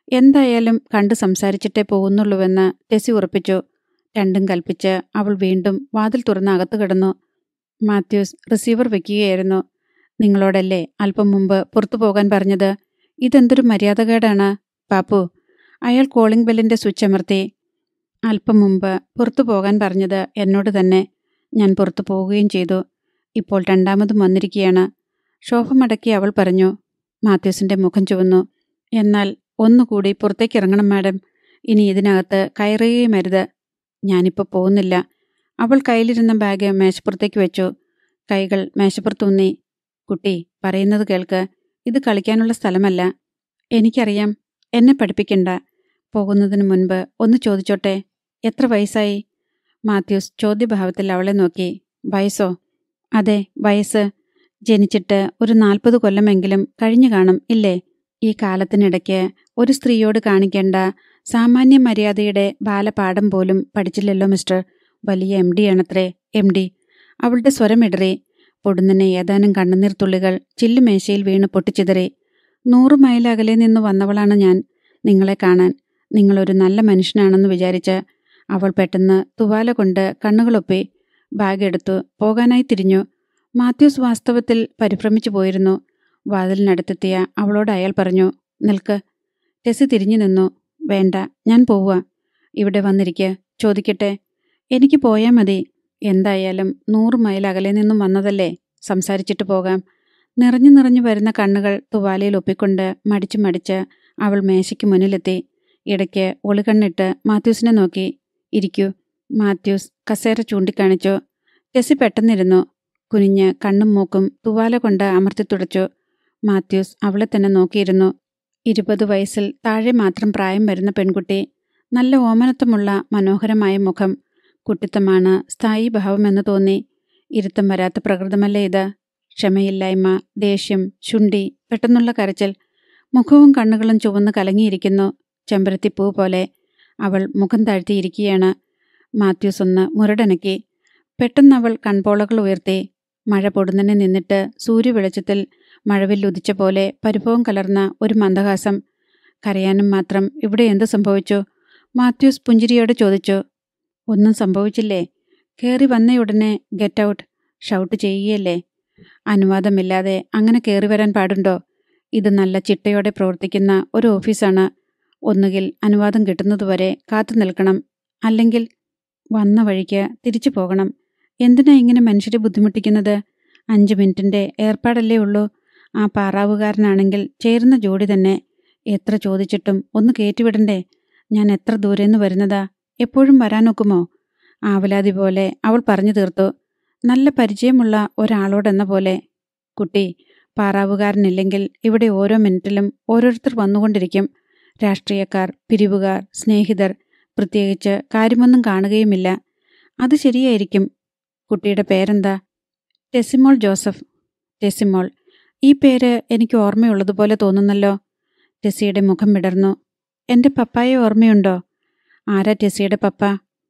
എന്തായാലും കണ്ട് സംസാരിച്ചിട്ടേ പോകുന്നുള്ളൂവെന്ന് ടെസി ഉറപ്പിച്ചു രണ്ടും കൽപ്പിച്ച് അവൾ വീണ്ടും വാതിൽ തുറന്ന് അകത്ത് കിടന്നു മാത്യൂസ് റിസീവർ വെക്കുകയായിരുന്നു നിങ്ങളോടല്ലേ അല്പം മുമ്പ് പുറത്തു പോകാൻ പറഞ്ഞത് ഇതെന്തൊരു മര്യാദകേടാണ് പാപ്പു അയാൾ കോളിംഗ് ബെല്ലിന്റെ സ്വിച്ച് അമർത്തി അല്പം മുമ്പ് പുറത്തു പോകാൻ പറഞ്ഞത് എന്നോട് തന്നെ ഞാൻ പുറത്തു പോവുകയും ചെയ്തു ഇപ്പോൾ രണ്ടാമതും വന്നിരിക്കുകയാണ് ശോഭമടക്കി അവൾ പറഞ്ഞു മാത്യൂസിന്റെ മുഖം ചുവന്നു എന്നാൽ ഒന്നുകൂടി പുറത്തേക്ക് ഇറങ്ങണം മാഡം ഇനി ഇതിനകത്ത് കയറുകയും അരുത് ഞാനിപ്പോൾ പോകുന്നില്ല അവൾ കയ്യിലിരുന്ന ബാഗ് മേശപ്പുറത്തേക്ക് വെച്ചു കൈകൾ മേശപ്പുറത്തൂന്നി കുട്ടി പറയുന്നത് കേൾക്ക് ഇത് കളിക്കാനുള്ള സ്ഥലമല്ല എനിക്കറിയാം എന്നെ പഠിപ്പിക്കണ്ട പോകുന്നതിന് മുൻപ് ഒന്ന് ചോദിച്ചോട്ടെ എത്ര വയസ്സായി മാത്യൂസ് ചോദ്യഭാവത്തിൽ അവളെ നോക്കി വയസ്സോ അതെ വയസ്സ് ജനിച്ചിട്ട് ഒരു നാൽപ്പത് കൊല്ലമെങ്കിലും കഴിഞ്ഞു കാണും ഇല്ലേ ഈ കാലത്തിനിടയ്ക്ക് ഒരു സ്ത്രീയോട് കാണിക്കേണ്ട സാമാന്യ മര്യാദയുടെ ബാലപാഠം പോലും പഠിച്ചില്ലല്ലോ മിസ്റ്റർ വലിയ എം ഡി ആണത്രേ എം ഡി അവളുടെ സ്വരമിടറി പൊടുന്നനെ ഏതാനും കണ്ണുനീർ തുള്ളികൾ ചില്ലുമേശയിൽ വീണ് പൊട്ടിച്ചിതറി നൂറു മൈൽ അകലെ നിന്ന് വന്നവളാണ് ഞാൻ നിങ്ങളെ കാണാൻ നിങ്ങളൊരു നല്ല മനുഷ്യനാണെന്ന് വിചാരിച്ച് അവൾ പെട്ടെന്ന് തുവാല കൊണ്ട് കണ്ണുകളൊപ്പി ബാഗ് എടുത്തു പോകാനായി തിരിഞ്ഞു മാത്യൂസ് വാസ്തവത്തിൽ പരിഭ്രമിച്ചു പോയിരുന്നു വാതിലിനടുത്തെത്തിയ അവളോട് അയാൾ പറഞ്ഞു നിൽക്ക് ടെസി തിരിഞ്ഞു നിന്നു വേണ്ട ഞാൻ പോവുക ഇവിടെ വന്നിരിക്കുക ചോദിക്കട്ടെ എനിക്ക് പോയാൽ മതി എന്തായാലും നൂറ് മൈൽ അകലെ നിന്നും വന്നതല്ലേ സംസാരിച്ചിട്ട് പോകാം നിറഞ്ഞു നിറഞ്ഞു വരുന്ന കണ്ണുകൾ തുവാലയിൽ ഒപ്പിക്കൊണ്ട് മടിച്ചു മടിച്ച് അവൾ മേശയ്ക്ക് മുന്നിലെത്തി ഇടയ്ക്ക് ഒളികണ്ണിട്ട് മാത്യൂസിനെ നോക്കി ഇരിക്കൂ മാത്യൂസ് കസേര ചൂണ്ടിക്കാണിച്ചു ടെസി പെട്ടെന്നിരുന്നു കുനിഞ്ഞ് കണ്ണും മൂക്കും തുവാല കൊണ്ട് അമർത്തി തുടച്ചു മാത്യൂസ് അവളെ തന്നെ നോക്കിയിരുന്നു ഇരുപത് വയസ്സിൽ താഴെ മാത്രം പ്രായം വരുന്ന പെൺകുട്ടി നല്ല ഓമനത്വമുള്ള മനോഹരമായ മുഖം കുട്ടിത്തമാണ് സ്ഥായി ഭാവമെന്ന് തോന്നി ഇരുത്തം വരാത്ത പ്രകൃതമല്ലേ ഇത് ക്ഷമയില്ലായ്മ ദേഷ്യം ശുണ്ടി പെട്ടെന്നുള്ള കരച്ചിൽ മുഖവും കണ്ണുകളും ചുവന്ന് കലങ്ങിയിരിക്കുന്നു ചെമ്പരത്തിപ്പൂ പോലെ അവൾ മുഖം താഴ്ത്തിയിരിക്കുകയാണ് മാത്യൂസ് ഒന്ന് മുരടനക്കി പെട്ടെന്ന് അവൾ കൺപോളകൾ ഉയർത്തി മഴ പൊടുന്നനെ നിന്നിട്ട് സൂര്യവെളിച്ചത്തിൽ മഴവില്ലുദിച്ച പോലെ പരിഭവം കലർന്ന ഒരു മന്ദഹാസം കരയാനും മാത്രം ഇവിടെ എന്ത് സംഭവിച്ചു മാത്യൂസ് പുഞ്ചിരിയോടെ ചോദിച്ചു ഒന്നും സംഭവിച്ചില്ലേ കയറി വന്നയുടനെ ഗെറ്റ് ഔട്ട് ഷൗട്ട് ചെയ്യുകയല്ലേ അനുവാദമില്ലാതെ അങ്ങനെ കയറി വരാൻ പാടുണ്ടോ ഇത് നല്ല ചിട്ടയോടെ പ്രവർത്തിക്കുന്ന ഒരു ഓഫീസാണ് ഒന്നുകിൽ അനുവാദം കിട്ടുന്നതുവരെ കാത്തു നിൽക്കണം അല്ലെങ്കിൽ വന്ന വഴിക്ക് തിരിച്ചു പോകണം എന്തിനാ ഇങ്ങനെ മനുഷ്യരെ ബുദ്ധിമുട്ടിക്കുന്നത് അഞ്ച് മിനിറ്റിന്റെ ഏർപ്പാടല്ലേ ഉള്ളൂ ആ പാറാവുകാരനാണെങ്കിൽ ചേരുന്ന ജോഡി തന്നെ എത്ര ചോദിച്ചിട്ടും ഒന്ന് കയറ്റിവിടണ്ടേ ഞാൻ എത്ര ദൂരേന്ന് വരുന്നതാ എപ്പോഴും വരാനൊക്കുമോ ആവലാതി പോലെ അവൾ പറഞ്ഞു തീർത്തു നല്ല പരിചയമുള്ള ഒരാളോടെന്ന പോലെ കുട്ടി പാറാവുകാരനില്ലെങ്കിൽ ഇവിടെ ഓരോ മിനിറ്റിലും ഓരോരുത്തർ വന്നുകൊണ്ടിരിക്കും രാഷ്ട്രീയക്കാർ പിരിവുകാർ സ്നേഹിതർ പ്രത്യേകിച്ച് കാര്യമൊന്നും കാണുകയുമില്ല അത് ശരിയായിരിക്കും കുട്ടിയുടെ പേരെന്താ ടെസിമോൾ ജോസഫ് ടെസിമോൾ ഈ പേര് എനിക്ക് ഓർമ്മയുള്ളതുപോലെ തോന്നുന്നല്ലോ ടെസിയുടെ മുഖം വിടർന്നു എൻ്റെ പപ്പായെ ഓർമ്മയുണ്ടോ ആരാ ടെസിയുടെ പപ്പ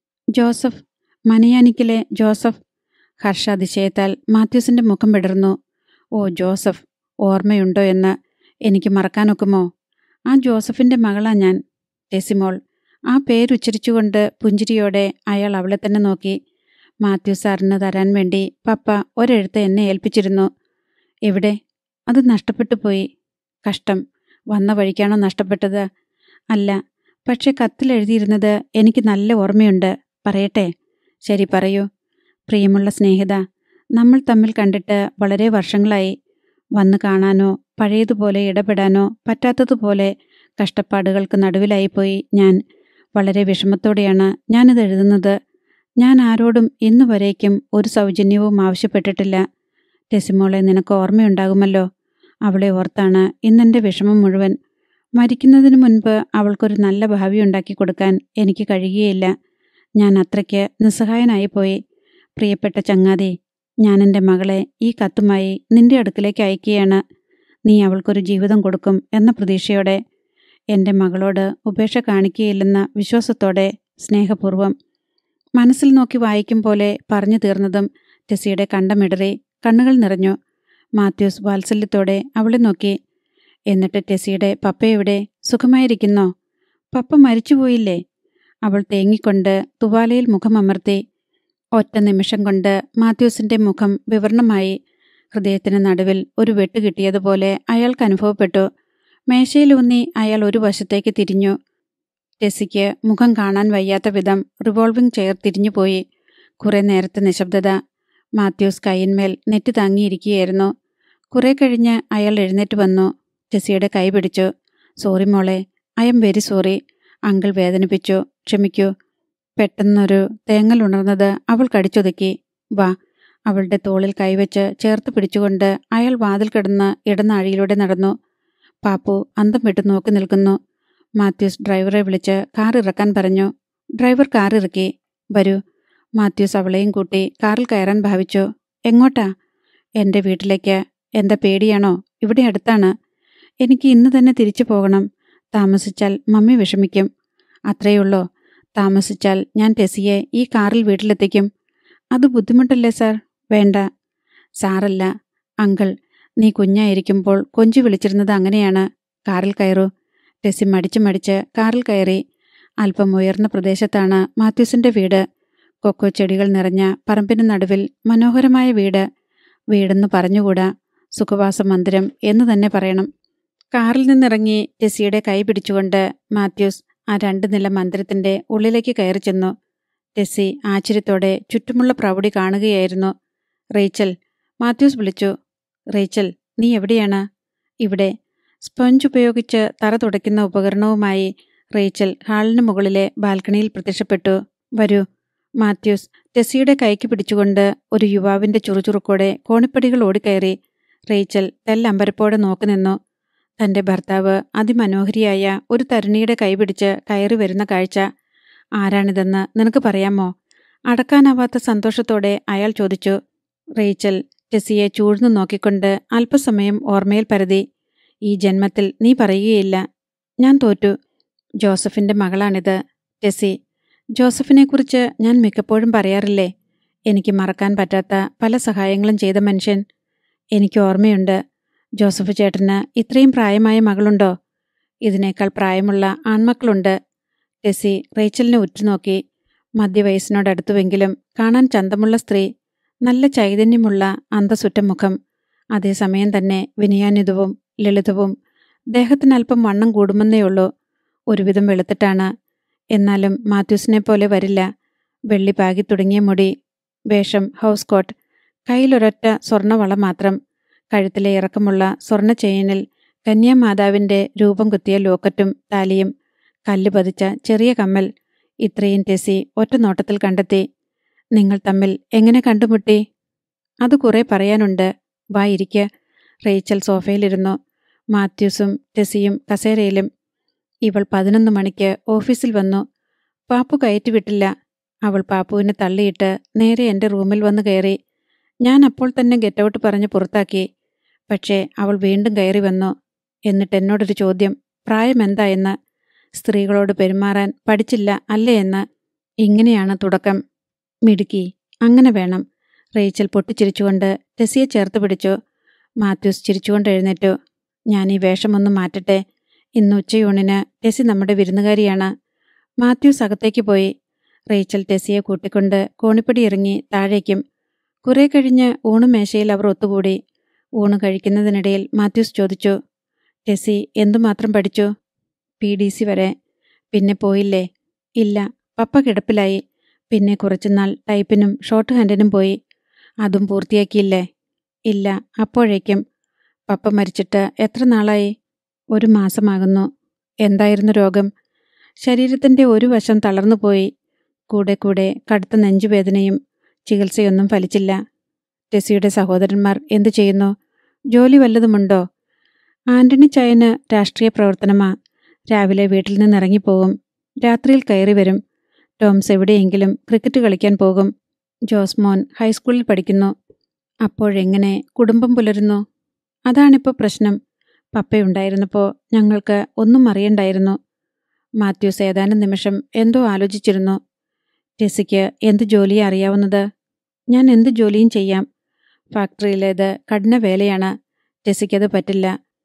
ജോസഫ് മനയാനിക്കിലെ ജോസഫ് ഹർഷാതിശയത്താൽ മാത്യൂസിന്റെ മുഖം വിടർന്നു ഓ ജോസഫ് ഓർമ്മയുണ്ടോ എന്ന് എനിക്ക് മറക്കാനൊക്കുമോ ആ ജോസഫിന്റെ മകളാ ഞാൻ ടെസിമോൾ ആ പേരുച്ചരിച്ചുകൊണ്ട് പുഞ്ചിരിയോടെ അയാൾ അവളെ തന്നെ നോക്കി മാത്യു സാറിന് തരാൻ വേണ്ടി പപ്പ ഒരെഴുത്ത് എന്നെ ഏൽപ്പിച്ചിരുന്നു എവിടെ അത് നഷ്ടപ്പെട്ടു പോയി കഷ്ടം വന്ന വഴിക്കാണോ നഷ്ടപ്പെട്ടത് അല്ല പക്ഷെ കത്തിലെഴുതിയിരുന്നത് എനിക്ക് നല്ല ഓർമ്മയുണ്ട് പറയട്ടെ ശരി പറയൂ പ്രിയമുള്ള സ്നേഹിത നമ്മൾ തമ്മിൽ കണ്ടിട്ട് വളരെ വർഷങ്ങളായി വന്നു കാണാനോ പഴയതുപോലെ ഇടപെടാനോ പറ്റാത്തതുപോലെ കഷ്ടപ്പാടുകൾക്ക് നടുവിലായിപ്പോയി ഞാൻ വളരെ വിഷമത്തോടെയാണ് ഞാനിത് എഴുതുന്നത് ഞാൻ ആരോടും ഇന്നു വരേക്കും ഒരു സൗജന്യവും ആവശ്യപ്പെട്ടിട്ടില്ല ടെസിമോളെ നിനക്ക് ഓർമ്മയുണ്ടാകുമല്ലോ അവളെ ഓർത്താണ് ഇന്നെൻ്റെ വിഷമം മുഴുവൻ മരിക്കുന്നതിന് മുൻപ് അവൾക്കൊരു നല്ല ഭാവി ഉണ്ടാക്കി കൊടുക്കാൻ എനിക്ക് കഴിയുകയില്ല ഞാൻ അത്രയ്ക്ക് നിസ്സഹായനായി പോയി പ്രിയപ്പെട്ട ചങ്ങാതി ഞാൻ എൻ്റെ മകളെ ഈ കത്തുമായി നിന്റെ അടുക്കിലേക്ക് അയക്കുകയാണ് നീ അവൾക്കൊരു ജീവിതം കൊടുക്കും എന്ന പ്രതീക്ഷയോടെ എൻ്റെ മകളോട് ഉപേക്ഷ കാണിക്കുകയില്ലെന്ന വിശ്വാസത്തോടെ സ്നേഹപൂർവ്വം മനസ്സിൽ നോക്കി വായിക്കും പോലെ പറഞ്ഞു തീർന്നതും ടെസിയുടെ കണ്ടമിടറി കണ്ണുകൾ നിറഞ്ഞു മാത്യൂസ് വാത്സല്യത്തോടെ അവളെ നോക്കി എന്നിട്ട് ടെസിയുടെ പപ്പ എവിടെ സുഖമായിരിക്കുന്നോ പപ്പ മരിച്ചുപോയില്ലേ അവൾ തേങ്ങിക്കൊണ്ട് തുവാലയിൽ മുഖമമർത്തി ഒറ്റ നിമിഷം കൊണ്ട് മാത്യൂസിന്റെ മുഖം വിവരണമായി ഹൃദയത്തിന് നടുവിൽ ഒരു വെട്ട് കിട്ടിയതുപോലെ അയാൾക്ക് അനുഭവപ്പെട്ടു മേശയിലൂന്നി അയാൾ ഒരു വശത്തേക്ക് തിരിഞ്ഞു ടെസിക്ക് മുഖം കാണാൻ വയ്യാത്ത വിധം റിവോൾവിംഗ് ചെയർ തിരിഞ്ഞുപോയി കുറെ നേരത്തെ നിശബ്ദത മാത്യൂസ് കൈയിന്മേൽ നെറ്റി താങ്ങിയിരിക്കുകയായിരുന്നു കുറെ കഴിഞ്ഞ് അയാൾ എഴുന്നേറ്റ് വന്നു ടെസിയുടെ കൈ പിടിച്ചു സോറി മോളെ I'm very sorry uncle വേദനിപ്പിച്ചു ക്ഷമിക്കൂ പെട്ടെന്നൊരു തേങ്ങൽ ഉണർന്നത് അവൾ കടിച്ചൊതുക്കി വാ അവളുടെ തോളിൽ കൈവച്ച് ചേർത്ത് പിടിച്ചുകൊണ്ട് അയാൾ വാതിൽ കിടന്ന് ഇടനാഴിയിലൂടെ നടന്നു പാപ്പു അന്തം വിട്ട് നോക്കി നിൽക്കുന്നു മാത്യൂസ് ഡ്രൈവറെ വിളിച്ച് കാർ ഇറക്കാൻ പറഞ്ഞു ഡ്രൈവർ കാർ ഇറക്കി വരൂ മാത്യൂസ് അവളെയും കൂട്ടി കാറിൽ കയറാൻ ഭാവിച്ചു എങ്ങോട്ടാ എൻ്റെ വീട്ടിലേക്ക് എന്താ പേടിയാണോ ഇവിടെ അടുത്താണ് എനിക്ക് ഇന്ന് തന്നെ തിരിച്ചു പോകണം താമസിച്ചാൽ മമ്മി വിഷമിക്കും അത്രയുള്ളോ താമസിച്ചാൽ ഞാൻ ടെസിയെ ഈ കാറിൽ വീട്ടിലെത്തിക്കും അത് ബുദ്ധിമുട്ടല്ലേ സാർ വേണ്ട സാറല്ല അങ്കിൾ നീ കുഞ്ഞായിരിക്കുമ്പോൾ കൊഞ്ചു വിളിച്ചിരുന്നത് അങ്ങനെയാണ് കാറിൽ കയറൂ ടെസി മടിച്ചു മടിച്ച് കാറിൽ കയറി അല്പം ഉയർന്ന പ്രദേശത്താണ് മാത്യൂസിന്റെ വീട് കൊക്കോ ചെടികൾ നിറഞ്ഞ പറമ്പിന് നടുവിൽ മനോഹരമായ വീട് വീടെന്ന് പറഞ്ഞുകൂടാ സുഖവാസ മന്ദിരം എന്ന് തന്നെ പറയണം കാറിൽ നിന്നിറങ്ങി ടെസിയുടെ കൈ പിടിച്ചുകൊണ്ട് മാത്യൂസ് ആ രണ്ട് നില മന്ദിരത്തിന്റെ ഉള്ളിലേക്ക് കയറി ചെന്നു ടെസി ആശ്ചര്യത്തോടെ ചുറ്റുമുള്ള പ്രൗഢി കാണുകയായിരുന്നു റേച്ചൽ മാത്യൂസ് വിളിച്ചു റേച്ചൽ നീ എവിടെയാണ് ഇവിടെ സ്പഞ്ച് ഉപയോഗിച്ച് തറ തുടയ്ക്കുന്ന ഉപകരണവുമായി റേച്ചൽ ഹാളിന് മുകളിലെ ബാൽക്കണിയിൽ പ്രത്യക്ഷപ്പെട്ടു വരൂ മാത്യൂസ് ടെസിയുടെ കൈക്ക് പിടിച്ചുകൊണ്ട് ഒരു യുവാവിന്റെ ചുറുചുറുക്കോടെ കോണിപ്പടികൾ ഓടിക്കയറി റേച്ചൽ തെല്ലമ്പരപ്പോടെ നോക്കി നിന്നു തന്റെ ഭർത്താവ് അതിമനോഹരിയായ ഒരു തരുണിയുടെ കൈപിടിച്ച് കയറി വരുന്ന കാഴ്ച ആരാണിതെന്ന് നിനക്ക് പറയാമോ അടക്കാനാവാത്ത സന്തോഷത്തോടെ അയാൾ ചോദിച്ചു റേച്ചൽ ടെസിയെ ചൂഴ്ന്നു നോക്കിക്കൊണ്ട് അല്പസമയം ഓർമ്മയിൽ പരതി ഈ ജന്മത്തിൽ നീ പറയുകയില്ല ഞാൻ തോറ്റു ജോസഫിന്റെ മകളാണിത് ടെസി ജോസഫിനെക്കുറിച്ച് ഞാൻ മിക്കപ്പോഴും പറയാറില്ലേ എനിക്ക് മറക്കാൻ പറ്റാത്ത പല സഹായങ്ങളും ചെയ്ത മനുഷ്യൻ എനിക്ക് ഓർമ്മയുണ്ട് ജോസഫ് ചേട്ടന് ഇത്രയും പ്രായമായ മകളുണ്ടോ ഇതിനേക്കാൾ പ്രായമുള്ള ആൺമക്കളുണ്ട് ടെസി റേച്ചലിനെ ഉറ്റുനോക്കി മധ്യവയസ്സിനോടടുത്തുവെങ്കിലും കാണാൻ ചന്തമുള്ള സ്ത്രീ നല്ല ചൈതന്യമുള്ള അന്തസുറ്റ മുഖം അതേസമയം തന്നെ വിനയാന്വിതവും ലളിതവും ദേഹത്തിനല്പം വണ്ണം കൂടുമെന്നേയുള്ളൂ ഒരുവിധം വെളുത്തിട്ടാണ് എന്നാലും മാത്യൂസിനെ പോലെ വരില്ല വെള്ളി പാകി തുടങ്ങിയ മുടി വേഷം ഹൗസ് കോട്ട് കയ്യിലൊരൊറ്റ സ്വർണ്ണവള മാത്രം കഴുത്തിലെ ഇറക്കമുള്ള സ്വർണ്ണ ചെയിനിൽ കന്യാമാതാവിന്റെ രൂപം കുത്തിയ ലോക്കറ്റും താലിയും കല്ല് പതിച്ച ചെറിയ കമ്മൽ ഇത്രയും ടെസി ഒറ്റ നോട്ടത്തിൽ കണ്ടെത്തി നിങ്ങൾ തമ്മിൽ എങ്ങനെ കണ്ടുമുട്ടി അത് കുറെ പറയാനുണ്ട് വായിരിക്ക റേച്ചൽ സോഫയിലിരുന്നു മാത്യൂസും ടെസിയും കസേരയിലും ഇവൾ പതിനൊന്ന് മണിക്ക് ഓഫീസിൽ വന്നു പാപ്പു കയറ്റിവിട്ടില്ല അവൾ പാപ്പുവിനെ തള്ളിയിട്ട് നേരെ എൻ്റെ റൂമിൽ വന്ന് കയറി ഞാൻ അപ്പോൾ തന്നെ ഗെറ്റ് ഔട്ട് പറഞ്ഞ് പുറത്താക്കി പക്ഷേ അവൾ വീണ്ടും കയറി വന്നു എന്നിട്ട് എന്നോടൊരു ചോദ്യം പ്രായം എന്താ എന്ന് സ്ത്രീകളോട് പെരുമാറാൻ പഠിച്ചില്ല അല്ലേ എന്ന് ഇങ്ങനെയാണ് തുടക്കം മിടുക്കി അങ്ങനെ വേണം റേച്ചൽ പൊട്ടിച്ചിരിച്ചുകൊണ്ട് ടെസിയെ ചേർത്ത് പിടിച്ചു മാത്യൂസ് ചിരിച്ചുകൊണ്ട് എഴുന്നേറ്റു ഞാൻ ഈ വേഷമൊന്നും മാറ്റട്ടെ ഇന്ന് ഉച്ചയൂണിന് ടെസി നമ്മുടെ വിരുന്നുകാരിയാണ് മാത്യൂസ് അകത്തേക്ക് പോയി റേച്ചൽ ടെസിയെ കൂട്ടിക്കൊണ്ട് കോണിപ്പടി ഇറങ്ങി താഴേക്കും കുറെ കഴിഞ്ഞ് ഊണുമേശയിൽ അവർ ഒത്തുകൂടി ഊണ് കഴിക്കുന്നതിനിടയിൽ മാത്യൂസ് ചോദിച്ചു ടെസി എന്തുമാത്രം പഠിച്ചു പി ഡി സി വരെ പിന്നെ പോയില്ലേ ഇല്ല പപ്പ കിടപ്പിലായി പിന്നെ കുറച്ചുനാൾ ടൈപ്പിനും ഷോർട്ട് ഹാൻഡിനും പോയി അതും പൂർത്തിയാക്കിയില്ലേ ഇല്ല അപ്പോഴേക്കും പപ്പ മരിച്ചിട്ട് എത്ര നാളായി ഒരു മാസമാകുന്നു എന്തായിരുന്നു രോഗം ശരീരത്തിൻ്റെ ഒരു വശം തളർന്നുപോയി കൂടെ കൂടെ കടുത്ത നെഞ്ചുവേദനയും ചികിത്സയൊന്നും ഫലിച്ചില്ല ടെസിയുടെ സഹോദരന്മാർ എന്തു ചെയ്യുന്നു ജോലി വല്ലതുമുണ്ടോ ആന്റണി ചായന് രാഷ്ട്രീയ പ്രവർത്തനമാ രാവിലെ വീട്ടിൽ നിന്ന് ഇറങ്ങിപ്പോകും രാത്രിയിൽ കയറി വരും ടോംസ് എവിടെയെങ്കിലും ക്രിക്കറ്റ് കളിക്കാൻ പോകും ജോസ്മോൻ ഹൈസ്കൂളിൽ പഠിക്കുന്നു അപ്പോഴെങ്ങനെ കുടുംബം പുലരുന്നു അതാണിപ്പോൾ പ്രശ്നം പപ്പയുണ്ടായിരുന്നപ്പോൾ ഞങ്ങൾക്ക് ഒന്നും അറിയണ്ടായിരുന്നു മാത്യൂസ് ഏതാനും നിമിഷം എന്തോ ആലോചിച്ചിരുന്നു ടെസിക്ക് എന്ത് ജോലിയാ അറിയാവുന്നത് ഞാൻ എന്ത് ജോലിയും ചെയ്യാം ഫാക്ടറിയിലേത് കഠിന വേലയാണ് ടെസിക്കത് പറ്റില്ല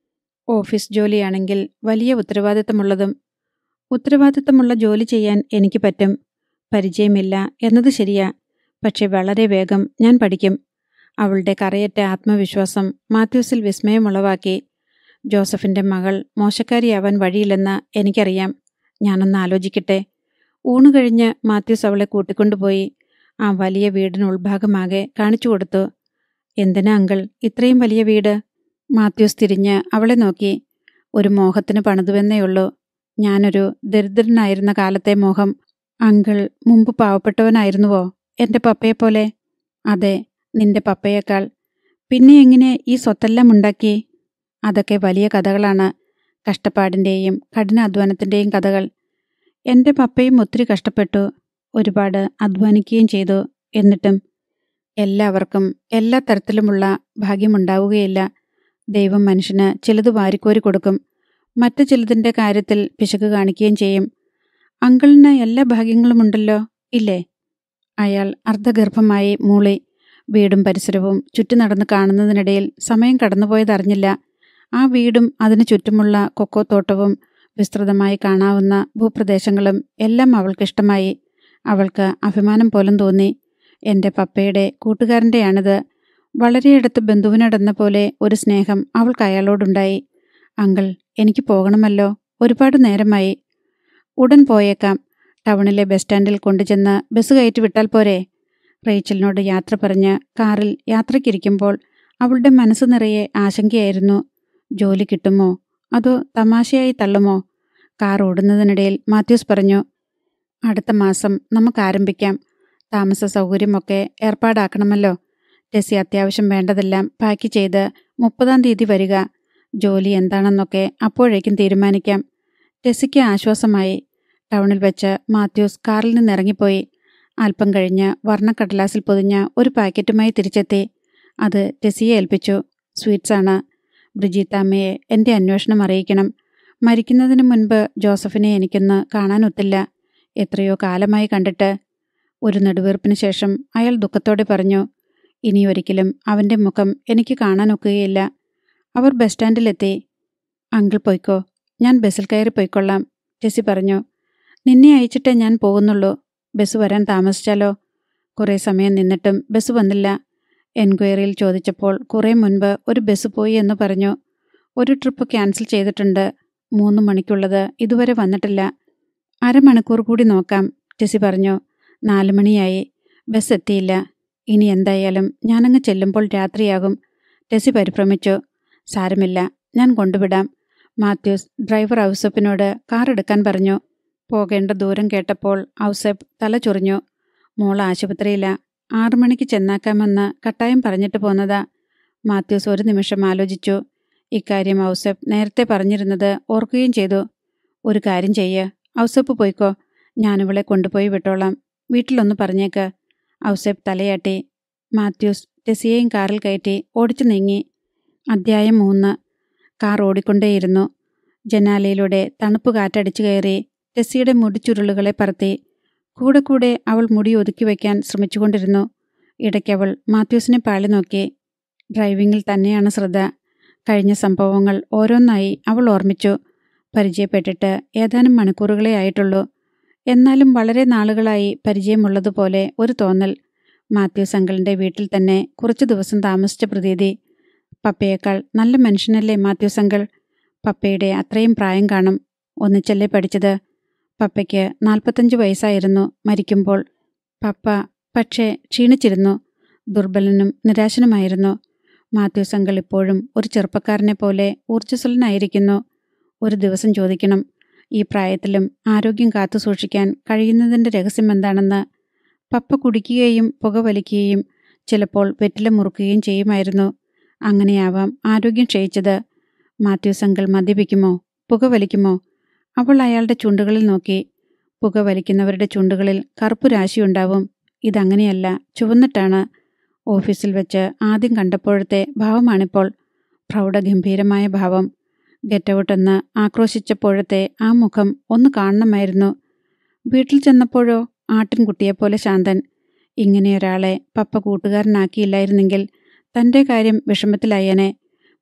ഓഫീസ് ജോലിയാണെങ്കിൽ വലിയ ഉത്തരവാദിത്തമുള്ളതും ഉത്തരവാദിത്തമുള്ള ജോലി ചെയ്യാൻ എനിക്ക് പറ്റും പരിചയമില്ല എന്നത് ശരിയാ പക്ഷെ വളരെ വേഗം ഞാൻ പഠിക്കും അവളുടെ കറയറ്റ ആത്മവിശ്വാസം മാത്യൂസിൽ വിസ്മയമുളവാക്കി ജോസഫിന്റെ മകൾ മോശക്കാരിയാവാൻ വഴിയില്ലെന്ന് എനിക്കറിയാം ഞാനൊന്ന് ആലോചിക്കട്ടെ ഊണ് കഴിഞ്ഞ് മാത്യൂസ് അവളെ കൂട്ടിക്കൊണ്ടുപോയി ആ വലിയ വീടിന് ഉൾഭാഗമാകെ കാണിച്ചു കൊടുത്തു എന്തിനാ അങ്കിൾ ഇത്രയും വലിയ വീട് മാത്യൂസ് തിരിഞ്ഞ് അവളെ നോക്കി ഒരു മോഹത്തിന് പണിതുവെന്നേയുള്ളൂ ഞാനൊരു ദരിദ്രനായിരുന്ന കാലത്തെ മോഹം അങ്കിൾ മുമ്പ് പാവപ്പെട്ടവനായിരുന്നുവോ എന്റെ പപ്പയെപ്പോലെ അതെ നിന്റെ പപ്പയേക്കാൾ പിന്നെ എങ്ങനെ ഈ സ്വത്തെല്ലാം ഉണ്ടാക്കി അതൊക്കെ വലിയ കഥകളാണ് കഷ്ടപ്പാടിൻ്റെയും കഠിനാധ്വാനത്തിൻ്റെയും കഥകൾ എൻ്റെ പപ്പയും ഒത്തിരി കഷ്ടപ്പെട്ടു ഒരുപാട് അധ്വാനിക്കുകയും ചെയ്തു എന്നിട്ടും എല്ലാവർക്കും എല്ലാ തരത്തിലുമുള്ള ഭാഗ്യമുണ്ടാവുകയില്ല ദൈവം മനുഷ്യന് ചിലത് വാരിക്കോരി കൊടുക്കും മറ്റു ചിലതിൻ്റെ കാര്യത്തിൽ പിശക് കാണിക്കുകയും ചെയ്യും അങ്കിളിന് എല്ലാ ഭാഗ്യങ്ങളുമുണ്ടല്ലോ ഇല്ലേ അയാൾ അർദ്ധഗർഭമായി മൂളി വീടും പരിസരവും ചുറ്റി നടന്ന് കാണുന്നതിനിടയിൽ സമയം കടന്നുപോയതറിഞ്ഞില്ല ആ വീടും അതിനു ചുറ്റുമുള്ള കൊക്കോത്തോട്ടവും വിസ്തൃതമായി കാണാവുന്ന ഭൂപ്രദേശങ്ങളും എല്ലാം അവൾക്കിഷ്ടമായി അവൾക്ക് അഭിമാനം പോലും തോന്നി എൻ്റെ പപ്പയുടെ കൂട്ടുകാരൻ്റെയാണിത് വളരെയടുത്ത് ബന്ധുവിനോടെന്ന പോലെ ഒരു സ്നേഹം അവൾക്ക് അയാളോടുണ്ടായി അങ്കിൾ എനിക്ക് പോകണമല്ലോ ഒരുപാട് നേരമായി ഉടൻ പോയേക്കാം ടൗണിലെ ബസ് സ്റ്റാൻഡിൽ കൊണ്ടുചെന്ന് ബസ് കയറ്റി വിട്ടാൽ പോരെ റേച്ചലിനോട് യാത്ര പറഞ്ഞ് കാറിൽ യാത്രയ്ക്കിരിക്കുമ്പോൾ അവളുടെ മനസ്സ് നിറയെ ആശങ്കയായിരുന്നു ജോലി കിട്ടുമോ അതോ തമാശയായി തള്ളുമോ കാർ ഓടുന്നതിനിടയിൽ മാത്യൂസ് പറഞ്ഞു അടുത്ത മാസം നമുക്ക് ആരംഭിക്കാം താമസ സൗകര്യമൊക്കെ ഏർപ്പാടാക്കണമല്ലോ ടെസി അത്യാവശ്യം വേണ്ടതെല്ലാം പാക്ക് ചെയ്ത് മുപ്പതാം തീയതി വരിക ജോലി എന്താണെന്നൊക്കെ അപ്പോഴേക്കും തീരുമാനിക്കാം ടെസിക്ക് ആശ്വാസമായി ടൗണിൽ വെച്ച് മാത്യൂസ് കാറിൽ നിന്ന് ഇറങ്ങിപ്പോയി അല്പം കഴിഞ്ഞ് വർണ്ണക്കടലാസിൽ പൊതിഞ്ഞ ഒരു പാക്കറ്റുമായി തിരിച്ചെത്തി അത് ടെസിയെ ഏൽപ്പിച്ചു സ്വീറ്റ്സാണ് ബ്രിജീത്താമ്മയെ എൻ്റെ അന്വേഷണം അറിയിക്കണം മരിക്കുന്നതിന് മുൻപ് ജോസഫിനെ എനിക്കൊന്ന് കാണാനൊത്തില്ല എത്രയോ കാലമായി കണ്ടിട്ട് ഒരു നെടുവീർപ്പിന് ശേഷം അയാൾ ദുഃഖത്തോടെ പറഞ്ഞു ഇനിയൊരിക്കലും അവൻ്റെ മുഖം എനിക്ക് കാണാനൊക്കുകയില്ല അവർ ബസ് സ്റ്റാൻഡിലെത്തി അങ്കിൾ പൊയ്ക്കോ ഞാൻ ബസ്സിൽ കയറി പൊയ്ക്കൊള്ളാം ടെസി പറഞ്ഞു നിന്നെ അയച്ചിട്ടേ ഞാൻ പോകുന്നുള്ളൂ ബസ് വരാൻ താമസിച്ചാലോ കുറേ സമയം നിന്നിട്ടും ബസ് വന്നില്ല എൻക്വയറിയിൽ ചോദിച്ചപ്പോൾ കുറേ മുൻപ് ഒരു ബസ് പോയി എന്ന് പറഞ്ഞു ഒരു ട്രിപ്പ് ക്യാൻസൽ ചെയ്തിട്ടുണ്ട് മൂന്ന് മണിക്കുള്ളത് ഇതുവരെ വന്നിട്ടില്ല അരമണിക്കൂർ കൂടി നോക്കാം ടെസി പറഞ്ഞു നാല് മണിയായി ബസ് എത്തിയില്ല ഇനി എന്തായാലും ഞാനങ്ങ് ചെല്ലുമ്പോൾ രാത്രിയാകും ടെസി പരിഭ്രമിച്ചു സാരമില്ല ഞാൻ കൊണ്ടുവിടാം മാത്യൂസ് ഡ്രൈവർ ഔസപ്പിനോട് കാർ എടുക്കാൻ പറഞ്ഞു പോകേണ്ട ദൂരം കേട്ടപ്പോൾ ഔസപ്പ് തല ചൊറിഞ്ഞു മോൾ ആശുപത്രിയില ആറു മണിക്ക് ചെന്നാക്കാമെന്ന് കട്ടായം പറഞ്ഞിട്ട് പോന്നതാ മാത്യൂസ് ഒരു നിമിഷം ആലോചിച്ചു ഇക്കാര്യം ഔസപ്പ് നേരത്തെ പറഞ്ഞിരുന്നത് ഓർക്കുകയും ചെയ്തു ഒരു കാര്യം ചെയ്യ് ഔസപ്പ് പോയിക്കോ ഞാനിവളെ കൊണ്ടുപോയി വിട്ടോളാം വീട്ടിലൊന്ന് പറഞ്ഞേക്ക് ഔസപ്പ് തലയാട്ടി മാത്യൂസ് ടെസിയെയും കാറിൽ കയറ്റി ഓടിച്ചു നീങ്ങി അദ്ധ്യായം മൂന്ന് കാർ ഓടിക്കൊണ്ടേയിരുന്നു ജനാലയിലൂടെ തണുപ്പ് കാറ്റടിച്ചു കയറി ടെസ്സിയുടെ മുടിച്ചുരുളുകളെ പറത്തി കൂടെ കൂടെ അവൾ മുടി ഒതുക്കി വയ്ക്കാൻ ശ്രമിച്ചുകൊണ്ടിരുന്നു ഇടയ്ക്കവൾ മാത്യൂസിനെ പാളി നോക്കി ഡ്രൈവിങ്ങിൽ തന്നെയാണ് ശ്രദ്ധ കഴിഞ്ഞ സംഭവങ്ങൾ ഓരോന്നായി അവൾ ഓർമ്മിച്ചു പരിചയപ്പെട്ടിട്ട് ഏതാനും മണിക്കൂറുകളേ ആയിട്ടുള്ളൂ എന്നാലും വളരെ നാളുകളായി പരിചയമുള്ളതുപോലെ ഒരു തോന്നൽ മാത്യൂസ് അങ്കിളിന്റെ വീട്ടിൽ തന്നെ കുറച്ചു ദിവസം താമസിച്ച പ്രതീതി പപ്പയേക്കാൾ നല്ല മനുഷ്യനല്ലേ മാത്യൂസ് അങ്കിൾ പപ്പയുടെ അത്രയും പ്രായം കാണും ഒന്നിച്ചല്ലേ പഠിച്ചത് പപ്പയ്ക്ക് നാൽപ്പത്തഞ്ച് വയസ്സായിരുന്നു മരിക്കുമ്പോൾ പപ്പ പക്ഷേ ക്ഷീണിച്ചിരുന്നു ദുർബലനും നിരാശനുമായിരുന്നു മാത്യൂസ് അങ്കിൾ ഇപ്പോഴും ഒരു ചെറുപ്പക്കാരനെ പോലെ ഊർജ്ജസ്വലനായിരിക്കുന്നു ഒരു ദിവസം ചോദിക്കണം ഈ പ്രായത്തിലും ആരോഗ്യം കാത്തു സൂക്ഷിക്കാൻ കഴിയുന്നതിൻ്റെ രഹസ്യം എന്താണെന്ന് പപ്പ കുടിക്കുകയും പുകവലിക്കുകയും ചിലപ്പോൾ വെറ്റില മുറുക്കുകയും ചെയ്യുമായിരുന്നു അങ്ങനെയാവാം ആരോഗ്യം ക്ഷയിച്ചത് മാത്യൂസ് അങ്കിൾ മദ്യപിക്കുമോ പുകവലിക്കുമോ അവൾ അയാളുടെ ചുണ്ടുകളിൽ നോക്കി പുകവലിക്കുന്നവരുടെ ചുണ്ടുകളിൽ കറുപ്പു രാശിയുണ്ടാവും ഇതങ്ങനെയല്ല ചുവന്നിട്ടാണ് ഓഫീസിൽ വെച്ച് ആദ്യം കണ്ടപ്പോഴത്തെ ഭാവമാണിപ്പോൾ പ്രൗഢഗംഭീരമായ ഭാവം ഗെറ്റൗട്ടെന്ന് ആക്രോശിച്ചപ്പോഴത്തെ ആ മുഖം ഒന്ന് കാണണമായിരുന്നു വീട്ടിൽ ചെന്നപ്പോഴോ ആട്ടിൻകുട്ടിയെപ്പോലെ ശാന്തൻ ഇങ്ങനെയൊരാളെ പപ്പ കൂട്ടുകാരനാക്കിയില്ലായിരുന്നെങ്കിൽ തൻ്റെ കാര്യം വിഷമത്തിലായേനെ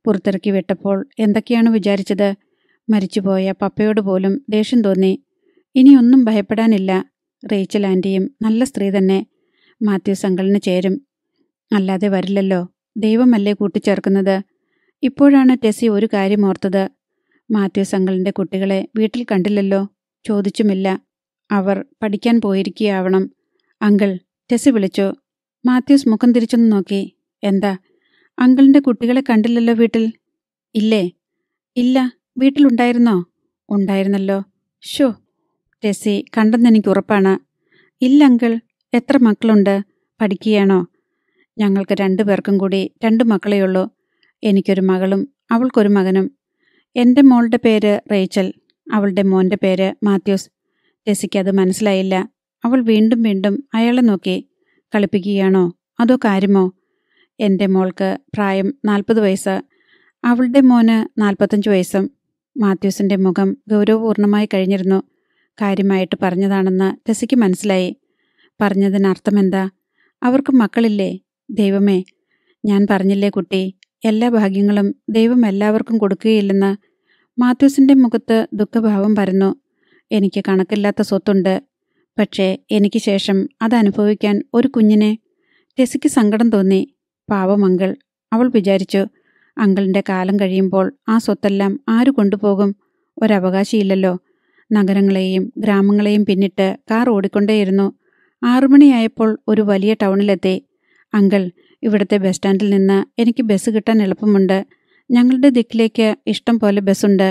പുറത്തിറക്കി വിട്ടപ്പോൾ എന്തൊക്കെയാണ് വിചാരിച്ചത് മരിച്ചുപോയ പപ്പയോട് പോലും ദേഷ്യം തോന്നി ഇനിയൊന്നും ഭയപ്പെടാനില്ല റേച്ചൽ ആൻറ്റിയും നല്ല സ്ത്രീ തന്നെ മാത്യൂസ് അങ്കിളിന് ചേരും അല്ലാതെ വരില്ലല്ലോ ദൈവമല്ലേ കൂട്ടിച്ചേർക്കുന്നത് ഇപ്പോഴാണ് ടെസി ഒരു കാര്യം ഓർത്തത് മാത്യൂസ് അങ്കിളിൻ്റെ കുട്ടികളെ വീട്ടിൽ കണ്ടില്ലല്ലോ ചോദിച്ചുമില്ല അവർ പഠിക്കാൻ പോയിരിക്കുകയാവണം അങ്കിൾ ടെസി വിളിച്ചു മാത്യൂസ് മുഖം തിരിച്ചൊന്ന് നോക്കി എന്താ അങ്കിളിൻ്റെ കുട്ടികളെ കണ്ടില്ലല്ലോ വീട്ടിൽ ഇല്ലേ ഇല്ല വീട്ടിലുണ്ടായിരുന്നോ ഉണ്ടായിരുന്നല്ലോ ഷോ ടെസി കണ്ടെന്ന് എനിക്ക് ഉറപ്പാണ് ഇല്ല അങ്കിൾ എത്ര മക്കളുണ്ട് പഠിക്കുകയാണോ ഞങ്ങൾക്ക് രണ്ടു പേർക്കും കൂടി രണ്ട് മക്കളേ ഉള്ളൂ എനിക്കൊരു മകളും അവൾക്കൊരു മകനും എൻ്റെ മോളുടെ പേര് റേച്ചൽ അവളുടെ മോൻ്റെ പേര് മാത്യൂസ് ടെസിക്ക് അത് മനസ്സിലായില്ല അവൾ വീണ്ടും വീണ്ടും അയാളെ നോക്കി കളിപ്പിക്കുകയാണോ അതോ കാര്യമോ എൻ്റെ മോൾക്ക് പ്രായം നാൽപ്പത് വയസ്സ് അവളുടെ മോന് നാൽപ്പത്തഞ്ച് വയസ്സും മാത്യൂസിൻ്റെ മുഖം ഗൗരവപൂർണമായി കഴിഞ്ഞിരുന്നു കാര്യമായിട്ട് പറഞ്ഞതാണെന്ന് ടെസിക്ക് മനസ്സിലായി പറഞ്ഞതിനർത്ഥമെന്താ അവർക്ക് മക്കളില്ലേ ദൈവമേ ഞാൻ പറഞ്ഞില്ലേ കുട്ടി എല്ലാ ഭാഗ്യങ്ങളും ദൈവം എല്ലാവർക്കും കൊടുക്കുകയില്ലെന്ന് മാത്യൂസിൻ്റെ മുഖത്ത് ദുഃഖഭാവം പരന്നു എനിക്ക് കണക്കില്ലാത്ത സ്വത്തുണ്ട് പക്ഷേ എനിക്ക് ശേഷം അത് അനുഭവിക്കാൻ ഒരു കുഞ്ഞിനെ ടെസിക്ക് സങ്കടം തോന്നി പാവം അങ്കിൾ അവൾ വിചാരിച്ചു അങ്കിളിൻ്റെ കാലം കഴിയുമ്പോൾ ആ സ്വത്തെല്ലാം ആര് കൊണ്ടുപോകും ഒരവകാശിയില്ലല്ലോ നഗരങ്ങളെയും ഗ്രാമങ്ങളെയും പിന്നിട്ട് കാർ ഓടിക്കൊണ്ടേയിരുന്നു ആറുമണിയായപ്പോൾ ഒരു വലിയ ടൗണിലെത്തി അങ്കിൾ ഇവിടുത്തെ ബസ് സ്റ്റാൻഡിൽ നിന്ന് എനിക്ക് ബസ് കിട്ടാൻ എളുപ്പമുണ്ട് ഞങ്ങളുടെ ദിക്കിലേക്ക് ഇഷ്ടം പോലെ ബസ്സുണ്ട്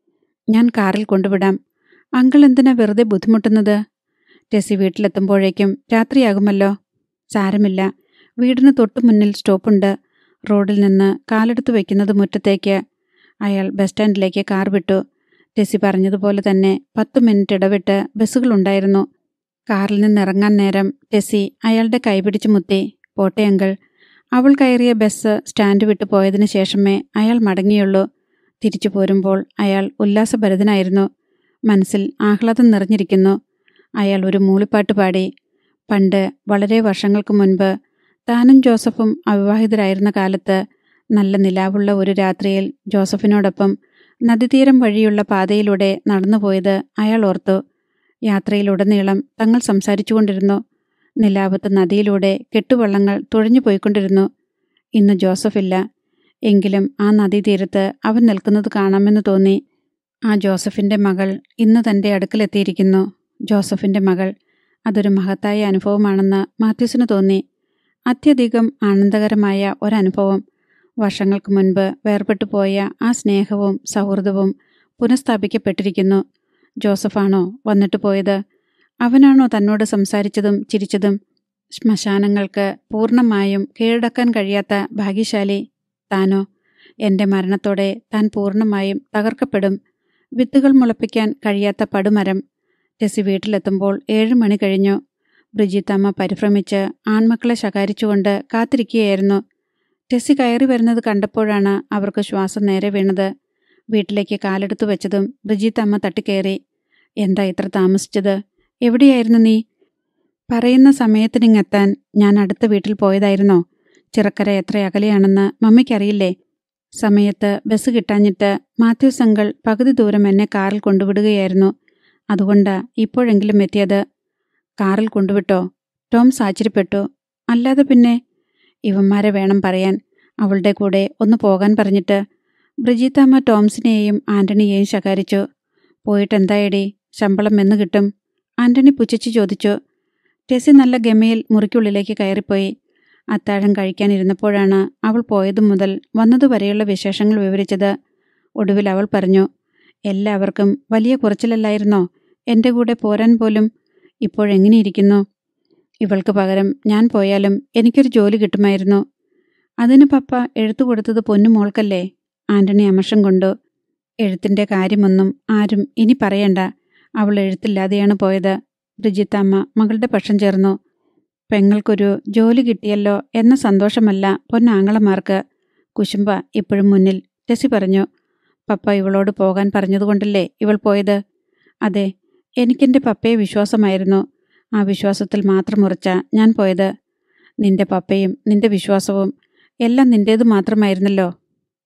ഞാൻ കാറിൽ കൊണ്ടുവിടാം അങ്കിൾ എന്തിനാ വെറുതെ ബുദ്ധിമുട്ടുന്നത് ടെസി വീട്ടിലെത്തുമ്പോഴേക്കും രാത്രിയാകുമല്ലോ സാരമില്ല വീടിന് തൊട്ടു മുന്നിൽ സ്റ്റോപ്പുണ്ട് റോഡിൽ നിന്ന് കാലെടുത്ത് വയ്ക്കുന്നത് മുറ്റത്തേക്ക് അയാൾ ബസ് സ്റ്റാൻഡിലേക്ക് കാർ വിട്ടു ടെസി പറഞ്ഞതുപോലെ തന്നെ പത്ത് മിനിറ്റ് ഇടവിട്ട് ബസ്സുകളുണ്ടായിരുന്നു കാറിൽ നിന്നിറങ്ങാൻ നേരം ടെസി അയാളുടെ കൈപിടിച്ച് മുത്തി പോട്ടെ അങ്കിൾ അവൾ കയറിയ ബസ് സ്റ്റാൻഡ് വിട്ടു പോയതിനു ശേഷമേ അയാൾ മടങ്ങിയുള്ളൂ തിരിച്ചു പോരുമ്പോൾ അയാൾ ഉല്ലാസഭരിതനായിരുന്നു മനസ്സിൽ ആഹ്ലാദം നിറഞ്ഞിരിക്കുന്നു അയാൾ ഒരു മൂളിപ്പാട്ട് പാടി പണ്ട് വളരെ വർഷങ്ങൾക്ക് മുൻപ് താനും ജോസഫും അവിവാഹിതരായിരുന്ന കാലത്ത് നല്ല നിലാവുള്ള ഒരു രാത്രിയിൽ ജോസഫിനോടൊപ്പം നദീതീരം വഴിയുള്ള പാതയിലൂടെ നടന്നുപോയത് അയാൾ ഓർത്തു യാത്രയിലുടനീളം തങ്ങൾ സംസാരിച്ചുകൊണ്ടിരുന്നു നിലാവത്ത് നദിയിലൂടെ കെട്ടുവള്ളങ്ങൾ തുഴഞ്ഞു പോയിക്കൊണ്ടിരുന്നു ഇന്ന് ജോസഫില്ല എങ്കിലും ആ നദീതീരത്ത് അവൻ നിൽക്കുന്നത് കാണാമെന്ന് തോന്നി ആ ജോസഫിന്റെ മകൾ ഇന്ന് തന്റെ അടുക്കലെത്തിയിരിക്കുന്നു ജോസഫിന്റെ മകൾ അതൊരു മഹത്തായ അനുഭവമാണെന്ന് മാത്യൂസിന് തോന്നി അത്യധികം ആനന്ദകരമായ ഒരനുഭവം വർഷങ്ങൾക്ക് മുൻപ് വേർപെട്ടു പോയ ആ സ്നേഹവും സൗഹൃദവും പുനഃസ്ഥാപിക്കപ്പെട്ടിരിക്കുന്നു ജോസഫാണോ വന്നിട്ട് പോയത് അവനാണോ തന്നോട് സംസാരിച്ചതും ചിരിച്ചതും ശ്മശാനങ്ങൾക്ക് പൂർണ്ണമായും കീഴടക്കാൻ കഴിയാത്ത ഭാഗ്യശാലി താനോ എൻ്റെ മരണത്തോടെ താൻ പൂർണ്ണമായും തകർക്കപ്പെടും വിത്തുകൾ മുളപ്പിക്കാൻ കഴിയാത്ത പടുമരം ടെസി വീട്ടിലെത്തുമ്പോൾ ഏഴ് മണി കഴിഞ്ഞു ബ്രിജിത്തമ്മ പരിഭ്രമിച്ച് ആൺമക്കളെ ശകാരിച്ചുകൊണ്ട് കാത്തിരിക്കുകയായിരുന്നു ടെസി കയറി വരുന്നത് കണ്ടപ്പോഴാണ് അവർക്ക് ശ്വാസം നേരെ വീണത് വീട്ടിലേക്ക് കാലെടുത്തു വെച്ചതും ബ്രിജിത്തമ്മ തട്ടിക്കയറി എന്താ ഇത്ര താമസിച്ചത് എവിടെയായിരുന്നു നീ പറയുന്ന സമയത്തിനിങ്ങെത്താൻ ഞാൻ അടുത്ത വീട്ടിൽ പോയതായിരുന്നോ ചിറക്കര എത്ര അകലെയാണെന്ന് മമ്മിക്കറിയില്ലേ സമയത്ത് ബസ് കിട്ടാഞ്ഞിട്ട് മാത്യൂസ് അങ്കിൾ പകുതി ദൂരം എന്നെ കാറിൽ കൊണ്ടുവിടുകയായിരുന്നു അതുകൊണ്ടാ ഇപ്പോഴെങ്കിലും എത്തിയത് കാറിൽ കൊണ്ടുവിട്ടോ ടോംസ് ആശ്ചര്യപ്പെട്ടു അല്ലാതെ പിന്നെ ഇവന്മാരെ വേണം പറയാൻ അവളുടെ കൂടെ ഒന്ന് പോകാൻ പറഞ്ഞിട്ട് ബ്രിജിത്താമ്മ ടോംസിനെയും ആന്റണിയെയും ശകാരിച്ചു പോയിട്ടെന്തായടി ശമ്പളം എന്ന് കിട്ടും ആന്റണി പുച്ഛിച്ച് ചോദിച്ചു ടെസി നല്ല ഗമയിൽ മുറിക്കുള്ളിലേക്ക് കയറിപ്പോയി അത്താഴം കഴിക്കാനിരുന്നപ്പോഴാണ് അവൾ പോയതു മുതൽ വന്നതുവരെയുള്ള വിശേഷങ്ങൾ വിവരിച്ചത് ഒടുവിൽ അവൾ പറഞ്ഞു എല്ലാവർക്കും വലിയ കുറച്ചിലല്ലായിരുന്നോ എൻ്റെ കൂടെ പോരാൻ പോലും ഇപ്പോഴെങ്ങനെയിരിക്കുന്നു ഇവൾക്ക് പകരം ഞാൻ പോയാലും എനിക്കൊരു ജോലി കിട്ടുമായിരുന്നു അതിന് പപ്പ എഴുത്തു കൊടുത്തത് പൊന്നു മോൾക്കല്ലേ ആന്റണി അമർഷം കൊണ്ടു എഴുത്തിൻ്റെ കാര്യമൊന്നും ആരും ഇനി പറയണ്ട അവൾ എഴുത്തില്ലാതെയാണ് പോയത് ബ്രിജിത്തമ്മ മകളുടെ പക്ഷം ചേർന്നു പെങ്ങൾക്കൊരു ജോലി കിട്ടിയല്ലോ എന്ന സന്തോഷമല്ല പൊന്നാങ്ങളമാർക്ക് കുശുമ്പ ഇപ്പോഴും മുന്നിൽ ടെസി പറഞ്ഞു പപ്പ ഇവളോട് പോകാൻ പറഞ്ഞതുകൊണ്ടല്ലേ ഇവൾ പോയത് അതെ എനിക്കെൻ്റെ പപ്പയെ വിശ്വാസമായിരുന്നു ആ വിശ്വാസത്തിൽ മാത്രം ഉറച്ച ഞാൻ പോയത് നിന്റെ പപ്പയും നിന്റെ വിശ്വാസവും എല്ലാം നിന്റേത് മാത്രമായിരുന്നല്ലോ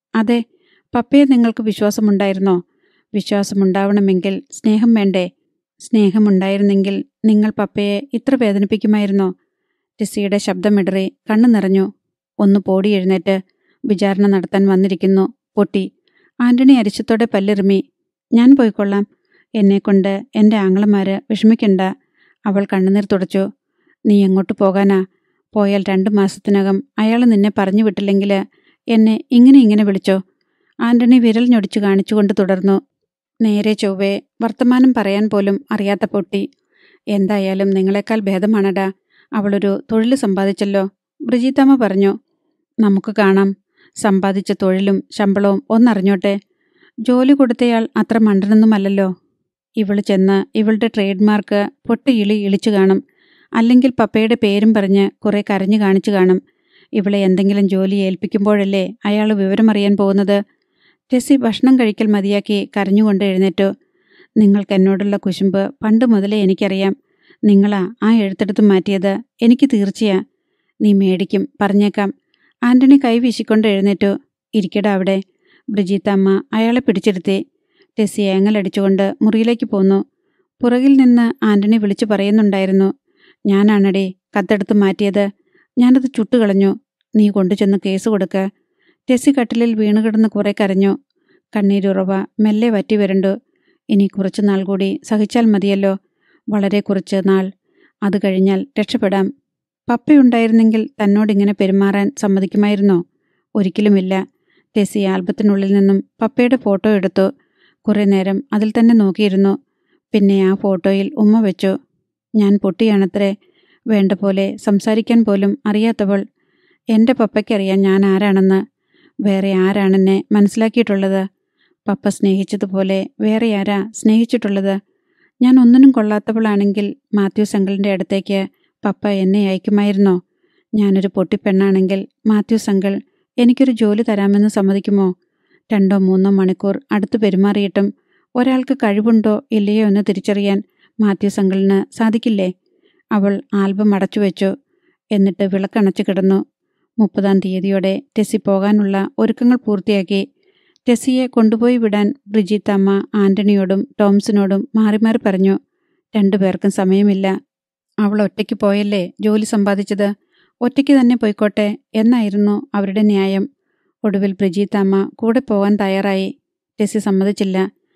അതെ പപ്പയെ നിങ്ങൾക്ക് വിശ്വാസമുണ്ടായിരുന്നോ വിശ്വാസമുണ്ടാവണമെങ്കിൽ സ്നേഹം വേണ്ടേ സ്നേഹമുണ്ടായിരുന്നെങ്കിൽ നിങ്ങൾ പപ്പയെ ഇത്ര വേദനിപ്പിക്കുമായിരുന്നോ ടെസ്സിയുടെ ശബ്ദമിടറി കണ്ണു നിറഞ്ഞു ഒന്ന് പോടി എഴുന്നേറ്റ് വിചാരണ നടത്താൻ വന്നിരിക്കുന്നു പൊട്ടി ആന്റണി അരിശത്തോടെ പല്ലിറുമി ഞാൻ പോയിക്കൊള്ളാം എന്നെക്കൊണ്ട് എൻ്റെ ആങ്ങളമാര് വിഷമിക്കണ്ട അവൾ കണ്ണുനീർ തുടച്ചു നീ എങ്ങോട്ട് പോകാനാ പോയാൽ രണ്ടു മാസത്തിനകം അയാൾ നിന്നെ പറഞ്ഞു വിട്ടില്ലെങ്കിൽ എന്നെ ഇങ്ങനെ ഇങ്ങനെ വിളിച്ചോ ആന്റണി വിരൽ ഞൊടിച്ചു കാണിച്ചുകൊണ്ട് തുടർന്നു നേരെ ചൊവ്വേ വർത്തമാനം പറയാൻ പോലും അറിയാത്ത പൊട്ടി എന്തായാലും നിങ്ങളെക്കാൾ ഭേദമാണടാ അവളൊരു തൊഴിൽ സമ്പാദിച്ചല്ലോ ബ്രിജിത്തമ്മ പറഞ്ഞു നമുക്ക് കാണാം സമ്പാദിച്ച തൊഴിലും ശമ്പളവും ഒന്നറിഞ്ഞോട്ടെ ജോലി കൊടുത്തയാൾ അത്ര മണ്ടനൊന്നുമല്ലല്ലോ ഇവള് ചെന്ന് ഇവളുടെ ട്രേഡ് മാർക്ക് പൊട്ടിയിളി ഇളിച്ചു കാണും അല്ലെങ്കിൽ പപ്പയുടെ പേരും പറഞ്ഞ് കുറെ കരഞ്ഞു കാണിച്ചു കാണും ഇവളെ എന്തെങ്കിലും ജോലി ഏൽപ്പിക്കുമ്പോഴല്ലേ അയാൾ വിവരമറിയാൻ പോകുന്നത് ടെസ്സി ഭക്ഷണം കഴിക്കൽ മതിയാക്കി കരഞ്ഞുകൊണ്ട് എഴുന്നേറ്റു നിങ്ങൾക്ക് എന്നോടുള്ള കുശുമ്പ് പണ്ട് മുതലേ എനിക്കറിയാം നിങ്ങളാ ആ എഴുത്തെടുത്ത് മാറ്റിയത് എനിക്ക് തീർച്ചയാ നീ മേടിക്കും പറഞ്ഞേക്കാം ആന്റണി കൈ വീശിക്കൊണ്ട് എഴുന്നേറ്റു ഇരിക്കട അവിടെ ബ്രിജീത്ത അമ്മ അയാളെ പിടിച്ചെടുത്തി ടെസ്സി ഏങ്ങലടിച്ചുകൊണ്ട് മുറിയിലേക്ക് പോന്നു പുറകിൽ നിന്ന് ആന്റണി വിളിച്ചു പറയുന്നുണ്ടായിരുന്നു ഞാനാണടേ കത്തെടുത്ത് മാറ്റിയത് ഞാനത് ചുട്ടുകളഞ്ഞു നീ കൊണ്ടുചെന്ന് കേസ് കൊടുക്ക ടെസ്സി കട്ടിലിൽ വീണുകിടന്ന് കുറെ കരഞ്ഞു കണ്ണീരുറവ മെല്ലെ വറ്റി വരണ്ടു ഇനി കുറച്ചു നാൾ കൂടി സഹിച്ചാൽ മതിയല്ലോ വളരെ കുറച്ച് നാൾ അത് കഴിഞ്ഞാൽ രക്ഷപ്പെടാം പപ്പയുണ്ടായിരുന്നെങ്കിൽ തന്നോടിങ്ങനെ പെരുമാറാൻ സമ്മതിക്കുമായിരുന്നോ ഒരിക്കലുമില്ല ടെസ്സി ആൽബത്തിനുള്ളിൽ നിന്നും പപ്പയുടെ ഫോട്ടോ എടുത്തു കുറേ നേരം അതിൽ തന്നെ നോക്കിയിരുന്നു പിന്നെ ആ ഫോട്ടോയിൽ ഉമ്മ വെച്ചു ഞാൻ പൊട്ടിയാണത്രേ വേണ്ട പോലെ സംസാരിക്കാൻ പോലും അറിയാത്തവൾ എൻ്റെ പപ്പയ്ക്കറിയാം ഞാൻ ആരാണെന്ന് വേറെ ആരാണെന്നെ മനസ്സിലാക്കിയിട്ടുള്ളത് പപ്പ സ്നേഹിച്ചതുപോലെ വേറെ ആരാ സ്നേഹിച്ചിട്ടുള്ളത് ഞാൻ ഒന്നിനും കൊള്ളാത്തവളാണെങ്കിൽ മാത്യൂസ് അങ്കിളിൻ്റെ അടുത്തേക്ക് പപ്പ എന്നെ അയക്കുമായിരുന്നോ ഞാനൊരു പൊട്ടിപ്പെണ്ണാണെങ്കിൽ മാത്യൂസ് അങ്കിൾ എനിക്കൊരു ജോലി തരാമെന്ന് സമ്മതിക്കുമോ രണ്ടോ മൂന്നോ മണിക്കൂർ അടുത്ത് പെരുമാറിയിട്ടും ഒരാൾക്ക് കഴിവുണ്ടോ ഇല്ലയോ എന്ന് തിരിച്ചറിയാൻ മാത്യൂസ് അങ്കിളിന് സാധിക്കില്ലേ അവൾ ആൽബം അടച്ചു വെച്ചു എന്നിട്ട് വിളക്കണച്ചു കിടന്നു മുപ്പതാം തീയതിയോടെ ടെസ്സി പോകാനുള്ള ഒരുക്കങ്ങൾ പൂർത്തിയാക്കി ടെസ്സിയെ കൊണ്ടുപോയി വിടാൻ ബ്രിജിത്തമ്മ ആന്റണിയോടും ടോംസിനോടും മാറി മാറി പറഞ്ഞു രണ്ടുപേർക്കും സമയമില്ല അവൾ ഒറ്റയ്ക്ക് പോയല്ലേ ജോലി സമ്പാദിച്ചത് ഒറ്റയ്ക്ക് തന്നെ പോയിക്കോട്ടെ എന്നായിരുന്നു അവരുടെ ന്യായം ഒടുവിൽ ബ്രിജിത്തമ്മ കൂടെ പോകാൻ തയ്യാറായി ടെസ്സി സമ്മതിച്ചില്ല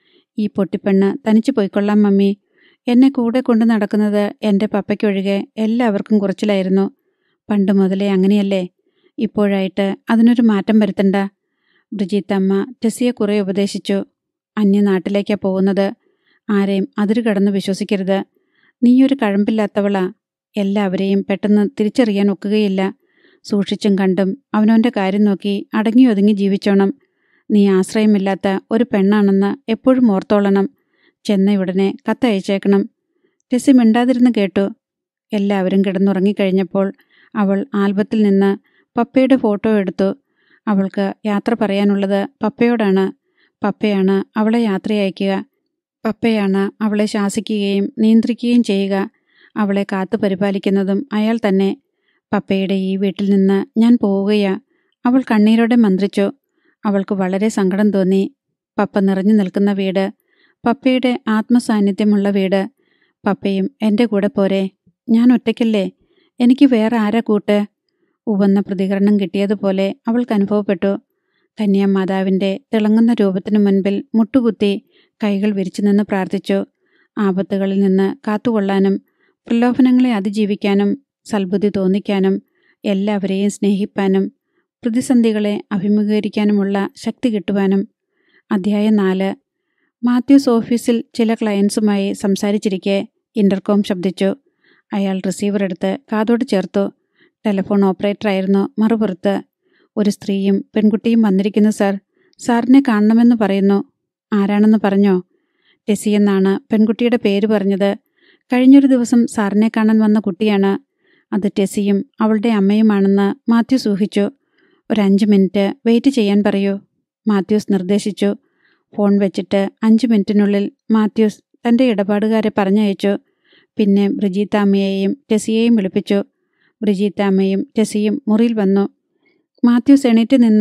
ഈ പൊട്ടിപ്പെണ്ണ് തനിച്ചു പോയിക്കൊള്ളാം മമ്മി എന്നെ കൂടെ കൊണ്ടു നടക്കുന്നത് എൻ്റെ പപ്പയ്ക്കൊഴികെ എല്ലാവർക്കും കുറച്ചിലായിരുന്നു പണ്ട് മുതലേ അങ്ങനെയല്ലേ ഇപ്പോഴായിട്ട് അതിനൊരു മാറ്റം വരുത്തണ്ട ബ്രിജിത്തമ്മ ടെസ്സിയെ കുറെ ഉപദേശിച്ചു അന്യനാട്ടിലേക്കാ പോകുന്നത് ആരെയും അതിരു കടന്ന് വിശ്വസിക്കരുത് നീയൊരു കഴമ്പില്ലാത്തവളാ എല്ലാവരെയും പെട്ടെന്ന് തിരിച്ചറിയാൻ ഒക്കുകയില്ല സൂക്ഷിച്ചും കണ്ടും അവനവൻ്റെ കാര്യം നോക്കി അടങ്ങി ഒതുങ്ങി ജീവിച്ചോണം നീ ആശ്രയമില്ലാത്ത ഒരു പെണ്ണാണെന്ന് എപ്പോഴും ഓർത്തോളണം ചെന്ന ഉടനെ കത്തയച്ചേക്കണം ടെസ്സി മിണ്ടാതിരുന്ന് കേട്ടു എല്ലാവരും കിടന്നുറങ്ങിക്കഴിഞ്ഞപ്പോൾ അവൾ ആൽബത്തിൽ നിന്ന് പപ്പയുടെ ഫോട്ടോ എടുത്തു അവൾക്ക് യാത്ര പറയാനുള്ളത് പപ്പയോടാണ് പപ്പയാണ് അവളെ യാത്രയയക്കുക പപ്പയാണ് അവളെ ശാസിക്കുകയും നിയന്ത്രിക്കുകയും ചെയ്യുക അവളെ കാത്തു പരിപാലിക്കുന്നതും അയാൾ തന്നെ പപ്പയുടെ ഈ വീട്ടിൽ നിന്ന് ഞാൻ പോവുകയാ അവൾ കണ്ണീരോടെ മന്ത്രിച്ചു അവൾക്ക് വളരെ സങ്കടം തോന്നി പപ്പ നിറഞ്ഞു നിൽക്കുന്ന വീട് പപ്പയുടെ ആത്മസാന്നിധ്യമുള്ള വീട് പപ്പയും എൻ്റെ കൂടെ പോരെ ഞാൻ ഒറ്റയ്ക്കല്ലേ എനിക്ക് വേറെ ആരാ കൂട്ട് ഉവന്ന പ്രതികരണം കിട്ടിയതുപോലെ അവൾക്ക് അനുഭവപ്പെട്ടു കന്യാമാതാവിൻ്റെ തിളങ്ങുന്ന രൂപത്തിനു മുൻപിൽ മുട്ടുകുത്തി കൈകൾ വിരിച്ചു നിന്ന് പ്രാർത്ഥിച്ചു ആപത്തുകളിൽ നിന്ന് കാത്തുകൊള്ളാനും പ്രലോഭനങ്ങളെ അതിജീവിക്കാനും സൽബുദ്ധി തോന്നിക്കാനും എല്ലാവരെയും സ്നേഹിപ്പാനും പ്രതിസന്ധികളെ അഭിമുഖീകരിക്കാനുമുള്ള ശക്തി കിട്ടുവാനും അധ്യായം നാല് മാത്യൂസ് ഓഫീസിൽ ചില ക്ലയൻസുമായി സംസാരിച്ചിരിക്കെ ഇന്റർകോം ശബ്ദിച്ചു അയാൾ റിസീവർ എടുത്ത് കാതോട് ചേർത്തു ടെലിഫോൺ ഓപ്പറേറ്ററായിരുന്നു മറുപുറത്ത് ഒരു സ്ത്രീയും പെൺകുട്ടിയും വന്നിരിക്കുന്നു സാർ സാറിനെ കാണണമെന്ന് പറയുന്നു ആരാണെന്ന് പറഞ്ഞോ ടെസി എന്നാണ് പെൺകുട്ടിയുടെ പേര് പറഞ്ഞത് കഴിഞ്ഞൊരു ദിവസം സാറിനെ കാണാൻ വന്ന കുട്ടിയാണ് അത് ടെസിയും അവളുടെ അമ്മയുമാണെന്ന് മാത്യൂസ് ഊഹിച്ചു ഒരു അഞ്ച് മിനിറ്റ് വെയിറ്റ് ചെയ്യാൻ പറയൂ മാത്യൂസ് നിർദ്ദേശിച്ചു ഫോൺ വെച്ചിട്ട് അഞ്ച് മിനിറ്റിനുള്ളിൽ മാത്യൂസ് തൻ്റെ ഇടപാടുകാരെ പറഞ്ഞയച്ചു പിന്നെ ബ്രിജീത്താമ്മയെയും ടെസിയെയും വിളിപ്പിച്ചു ബ്രിജീത്താമ്മയും ടെസിയും മുറിയിൽ വന്നു മാത്യൂസ് എണീറ്റ് നിന്ന്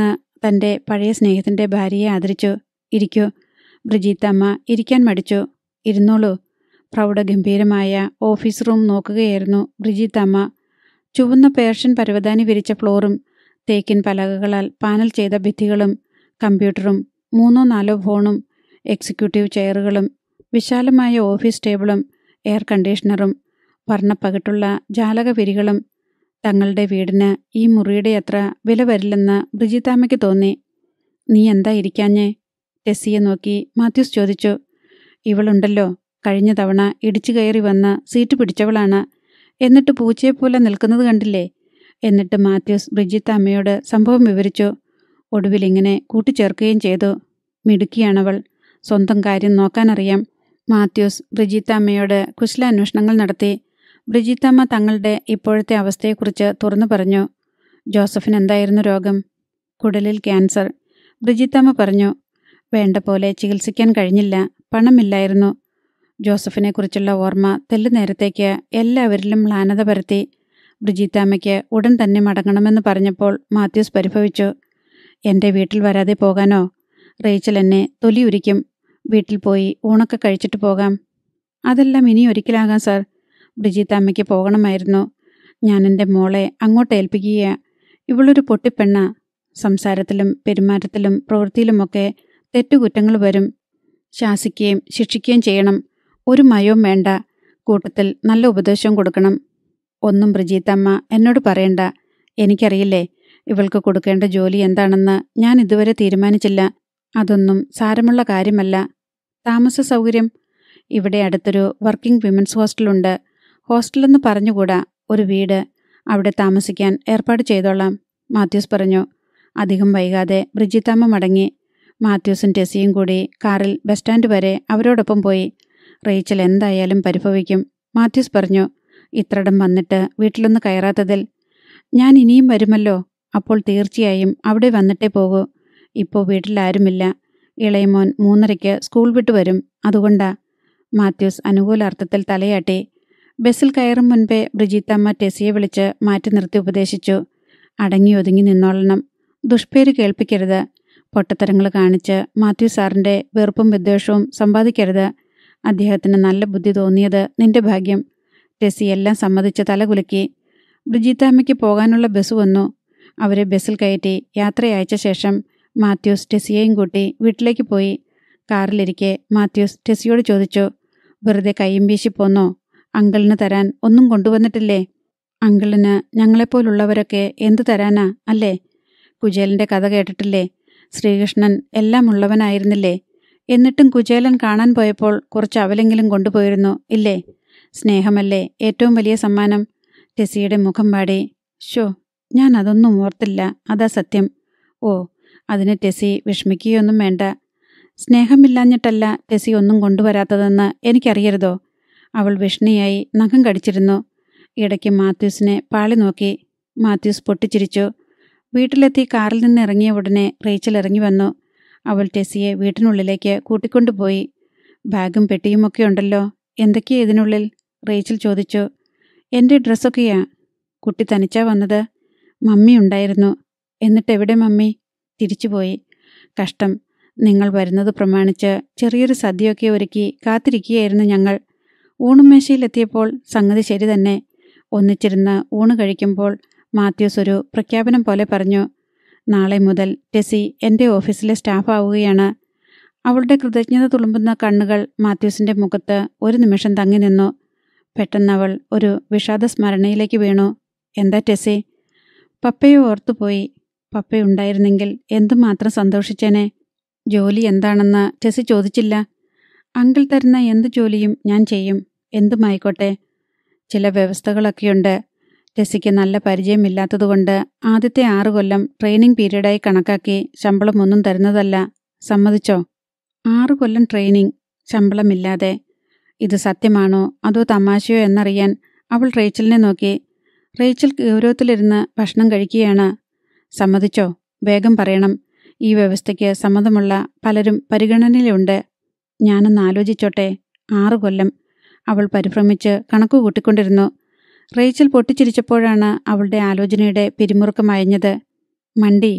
തൻ്റെ പഴയ സ്നേഹത്തിൻ്റെ ഭാര്യയെ ആദരിച്ചു ഇരിക്കൂ ബ്രിജീത്തമ്മ ഇരിക്കാൻ മടിച്ചു ഇരുന്നോളൂ പ്രൗഢഗംഭീരമായ ഓഫീസ് റൂം നോക്കുകയായിരുന്നു ബ്രിജീത്തമ്മ ചുവന്ന പേർഷ്യൻ പരവതാനി വിരിച്ച ഫ്ലോറും തേക്കിൻ പലകകളാൽ പാനൽ ചെയ്ത ഭിത്തികളും കമ്പ്യൂട്ടറും മൂന്നോ നാലോ ഫോണും എക്സിക്യൂട്ടീവ് ചെയറുകളും വിശാലമായ ഓഫീസ് ടേബിളും എയർ കണ്ടീഷണറും വർണ്ണപ്പകിട്ടുള്ള ജാലകവിരികളും തങ്ങളുടെ വീടിന് ഈ മുറിയുടെ അത്ര വില വരില്ലെന്ന് ബ്രിജിത്താമ്മയ്ക്ക് തോന്നി നീ എന്താ ഇരിക്കാഞ്ഞേ ടെസ്സിയെ നോക്കി മാത്യൂസ് ചോദിച്ചു ഇവളുണ്ടല്ലോ കഴിഞ്ഞ തവണ ഇടിച്ചു കയറി വന്ന് സീറ്റ് പിടിച്ചവളാണ് എന്നിട്ട് പൂച്ചയെപ്പോലെ നിൽക്കുന്നത് കണ്ടില്ലേ എന്നിട്ട് മാത്യൂസ് ബ്രിജിത്ത അമ്മയോട് സംഭവം വിവരിച്ചു ഒടുവിൽ ഇങ്ങനെ കൂട്ടിച്ചേർക്കുകയും ചെയ്തു മിടുക്കിയാണവൾ സ്വന്തം കാര്യം നോക്കാനറിയാം മാത്യൂസ് ബ്രിജിത്ത അമ്മയോട് കുശലാന്വേഷണങ്ങൾ നടത്തി ബ്രിജിത്തമ്മ തങ്ങളുടെ ഇപ്പോഴത്തെ അവസ്ഥയെക്കുറിച്ച് തുറന്നു പറഞ്ഞു ജോസഫിന് എന്തായിരുന്നു രോഗം കുടലിൽ ക്യാൻസർ ബ്രിജിത്തമ്മ പറഞ്ഞു വേണ്ട പോലെ ചികിത്സിക്കാൻ കഴിഞ്ഞില്ല പണമില്ലായിരുന്നു ജോസഫിനെക്കുറിച്ചുള്ള ഓർമ്മ തെല്ലു നേരത്തേക്ക് എല്ലാവരിലും മ്ലാനത പരത്തി ബ്രിജിത്താമ്മയ്ക്ക് ഉടൻ തന്നെ മടങ്ങണമെന്ന് പറഞ്ഞപ്പോൾ മാത്യൂസ് പരിഭവിച്ചു എൻ്റെ വീട്ടിൽ വരാതെ പോകാനോ റേച്ചൽ എന്നെ തൊലിയുരിക്കും വീട്ടിൽ പോയി ഊണൊക്കെ കഴിച്ചിട്ട് പോകാം അതെല്ലാം ഇനി ഒരിക്കലാകാം സാർ ബ്രിജിത്താമ്മയ്ക്ക് പോകണമായിരുന്നു ഞാൻ എൻ്റെ മോളെ അങ്ങോട്ട് ഏൽപ്പിക്കുക ഇവളൊരു പൊട്ടിപ്പെണ്ണ സംസാരത്തിലും പെരുമാറ്റത്തിലും പ്രവൃത്തിയിലുമൊക്കെ തെറ്റുകുറ്റങ്ങൾ വരും ശാസിക്കുകയും ശിക്ഷിക്കുകയും ചെയ്യണം ഒരു മയവും വേണ്ട കൂട്ടത്തിൽ നല്ല ഉപദേശവും കൊടുക്കണം ഒന്നും ബ്രിജീത്തമ്മ എന്നോട് പറയണ്ട എനിക്കറിയില്ലേ ഇവൾക്ക് കൊടുക്കേണ്ട ജോലി എന്താണെന്ന് ഞാൻ ഇതുവരെ തീരുമാനിച്ചില്ല അതൊന്നും സാരമുള്ള കാര്യമല്ല താമസ സൗകര്യം ഇവിടെ അടുത്തൊരു വർക്കിംഗ് വിമൻസ് ഹോസ്റ്റലുണ്ട് ഹോസ്റ്റലെന്ന് പറഞ്ഞുകൂടാ ഒരു വീട് അവിടെ താമസിക്കാൻ ഏർപ്പാട് ചെയ്തോളാം മാത്യൂസ് പറഞ്ഞു അധികം വൈകാതെ ബ്രിജിത്തമ്മ മടങ്ങി മാത്യൂസും ടെസിയും കൂടി കാറിൽ ബസ് സ്റ്റാൻഡ് വരെ അവരോടൊപ്പം പോയി റേച്ചൽ എന്തായാലും പരിഭവിക്കും മാത്യൂസ് പറഞ്ഞു ഇത്രടം വന്നിട്ട് വീട്ടിലൊന്ന് കയറാത്തതിൽ ഞാൻ ഇനിയും വരുമല്ലോ അപ്പോൾ തീർച്ചയായും അവിടെ വന്നിട്ടേ പോകൂ ഇപ്പോൾ വീട്ടിലാരുമില്ല ഇളയമോൻ മൂന്നരയ്ക്ക് സ്കൂൾ വിട്ടു വരും അതുകൊണ്ടാ മാത്യൂസ് അനുകൂലാർത്ഥത്തിൽ തലയാട്ടി ബസ്സിൽ കയറും മുൻപേ ബ്രിജിത്തമ്മ ടെസിയെ വിളിച്ച് മാറ്റി നിർത്തി ഉപദേശിച്ചു അടങ്ങി ഒതുങ്ങി നിന്നോളണം ദുഷ്പേര് കേൾപ്പിക്കരുത് പൊട്ടത്തരങ്ങൾ കാണിച്ച് മാത്യു സാറിൻ്റെ വെറുപ്പും വിദ്വേഷവും സമ്പാദിക്കരുത് അദ്ദേഹത്തിന് നല്ല ബുദ്ധി തോന്നിയത് നിന്റെ ഭാഗ്യം ടെസി എല്ലാം സമ്മതിച്ച് തലകുലുക്കി ബ്രിജിത്താമ്മയ്ക്ക് പോകാനുള്ള ബസ് വന്നു അവരെ ബസ്സിൽ കയറ്റി യാത്രയയച്ച ശേഷം മാത്യൂസ് ടെസിയെയും കൂട്ടി വീട്ടിലേക്ക് പോയി കാറിലിരിക്കെ മാത്യൂസ് ടെസിയോട് ചോദിച്ചു വെറുതെ കയ്യും വീശി പോന്നോ അങ്കിളിന് തരാൻ ഒന്നും കൊണ്ടുവന്നിട്ടില്ലേ അങ്കിളിന് ഞങ്ങളെപ്പോലുള്ളവരൊക്കെ എന്തു തരാനാ അല്ലേ കുചേലൻ്റെ കഥ കേട്ടിട്ടില്ലേ ശ്രീകൃഷ്ണൻ എല്ലാം ഉള്ളവനായിരുന്നില്ലേ എന്നിട്ടും കുചേലൻ കാണാൻ പോയപ്പോൾ കുറച്ച് അവലെങ്കിലും കൊണ്ടുപോയിരുന്നു ഇല്ലേ സ്നേഹമല്ലേ ഏറ്റവും വലിയ സമ്മാനം ടെസിയുടെ മുഖം പാടി ഷോ ഞാൻ അതൊന്നും ഓർത്തില്ല അതാ സത്യം ഓ അതിന് ടെസി വിഷമിക്കുകയൊന്നും വേണ്ട സ്നേഹമില്ലാഞ്ഞിട്ടല്ല ടെസി ഒന്നും കൊണ്ടുവരാത്തതെന്ന് എനിക്കറിയരുതോ അവൾ വിഷ്ണിയായി നഖം കടിച്ചിരുന്നു ഇടയ്ക്ക് മാത്യൂസിനെ പാളി നോക്കി മാത്യൂസ് പൊട്ടിച്ചിരിച്ചു വീട്ടിലെത്തി കാറിൽ നിന്ന് ഇറങ്ങിയ ഉടനെ റേച്ചൽ ഇറങ്ങി വന്നു അവൾ ടെസിയെ വീട്ടിനുള്ളിലേക്ക് കൂട്ടിക്കൊണ്ടുപോയി ബാഗും പെട്ടിയുമൊക്കെ ഉണ്ടല്ലോ എന്തൊക്കെയാ ഇതിനുള്ളിൽ റേച്ചൽ ചോദിച്ചു എൻ്റെ ഡ്രസ്സൊക്കെയാ കുട്ടി തനിച്ചാ വന്നത് മമ്മി ഉണ്ടായിരുന്നു എന്നിട്ട് എവിടെ മമ്മി തിരിച്ചുപോയി കഷ്ടം നിങ്ങൾ വരുന്നത് പ്രമാണിച്ച് ചെറിയൊരു സദ്യയൊക്കെ ഒരുക്കി കാത്തിരിക്കുകയായിരുന്നു ഞങ്ങൾ ഊണുമേശയിലെത്തിയപ്പോൾ സംഗതി ശരി തന്നെ ഒന്നിച്ചിരുന്ന് ഊണ് കഴിക്കുമ്പോൾ മാത്യൂസ് ഒരു പ്രഖ്യാപനം പോലെ പറഞ്ഞു നാളെ മുതൽ ടെസി എൻ്റെ ഓഫീസിലെ സ്റ്റാഫ് ആവുകയാണ് അവളുടെ കൃതജ്ഞത തുളുമ്പുന്ന കണ്ണുകൾ മാത്യൂസിൻ്റെ മുഖത്ത് ഒരു നിമിഷം തങ്ങി നിന്നു പെട്ടെന്ന് അവൾ ഒരു വിഷാദ സ്മരണയിലേക്ക് വീണു എന്താ ടെസി പപ്പയെ ഓർത്തുപോയി പപ്പയുണ്ടായിരുന്നെങ്കിൽ എന്തുമാത്രം സന്തോഷിച്ചേനെ ജോലി എന്താണെന്ന് ടെസി ചോദിച്ചില്ല അങ്കിൾ തരുന്ന എന്ത് ജോലിയും ഞാൻ ചെയ്യും എന്തുമായിക്കോട്ടെ ചില വ്യവസ്ഥകളൊക്കെയുണ്ട് ടെസിക്ക് നല്ല പരിചയമില്ലാത്തതുകൊണ്ട് ആദ്യത്തെ ആറു കൊല്ലം ട്രെയിനിങ് പീരീഡായി കണക്കാക്കി ശമ്പളമൊന്നും തരുന്നതല്ല സമ്മതിച്ചോ ആറു കൊല്ലം ട്രെയിനിങ് ശമ്പളമില്ലാതെ ഇത് സത്യമാണോ അതോ തമാശയോ എന്നറിയാൻ അവൾ റേച്ചലിനെ നോക്കി റേച്ചൽ ഗൗരവത്തിലിരുന്ന് ഭക്ഷണം കഴിക്കുകയാണ് സമ്മതിച്ചോ വേഗം പറയണം ഈ വ്യവസ്ഥയ്ക്ക് സമ്മതമുള്ള പലരും പരിഗണനയിലുണ്ട് ഞാനൊന്ന് ആലോചിച്ചോട്ടെ ആറു കൊല്ലം അവൾ പരിഭ്രമിച്ച് കണക്കു കൂട്ടിക്കൊണ്ടിരുന്നു റേച്ചൽ പൊട്ടിച്ചിരിച്ചപ്പോഴാണ് അവളുടെ ആലോചനയുടെ പിരിമുറുക്കം അയഞ്ഞത് മണ്ടി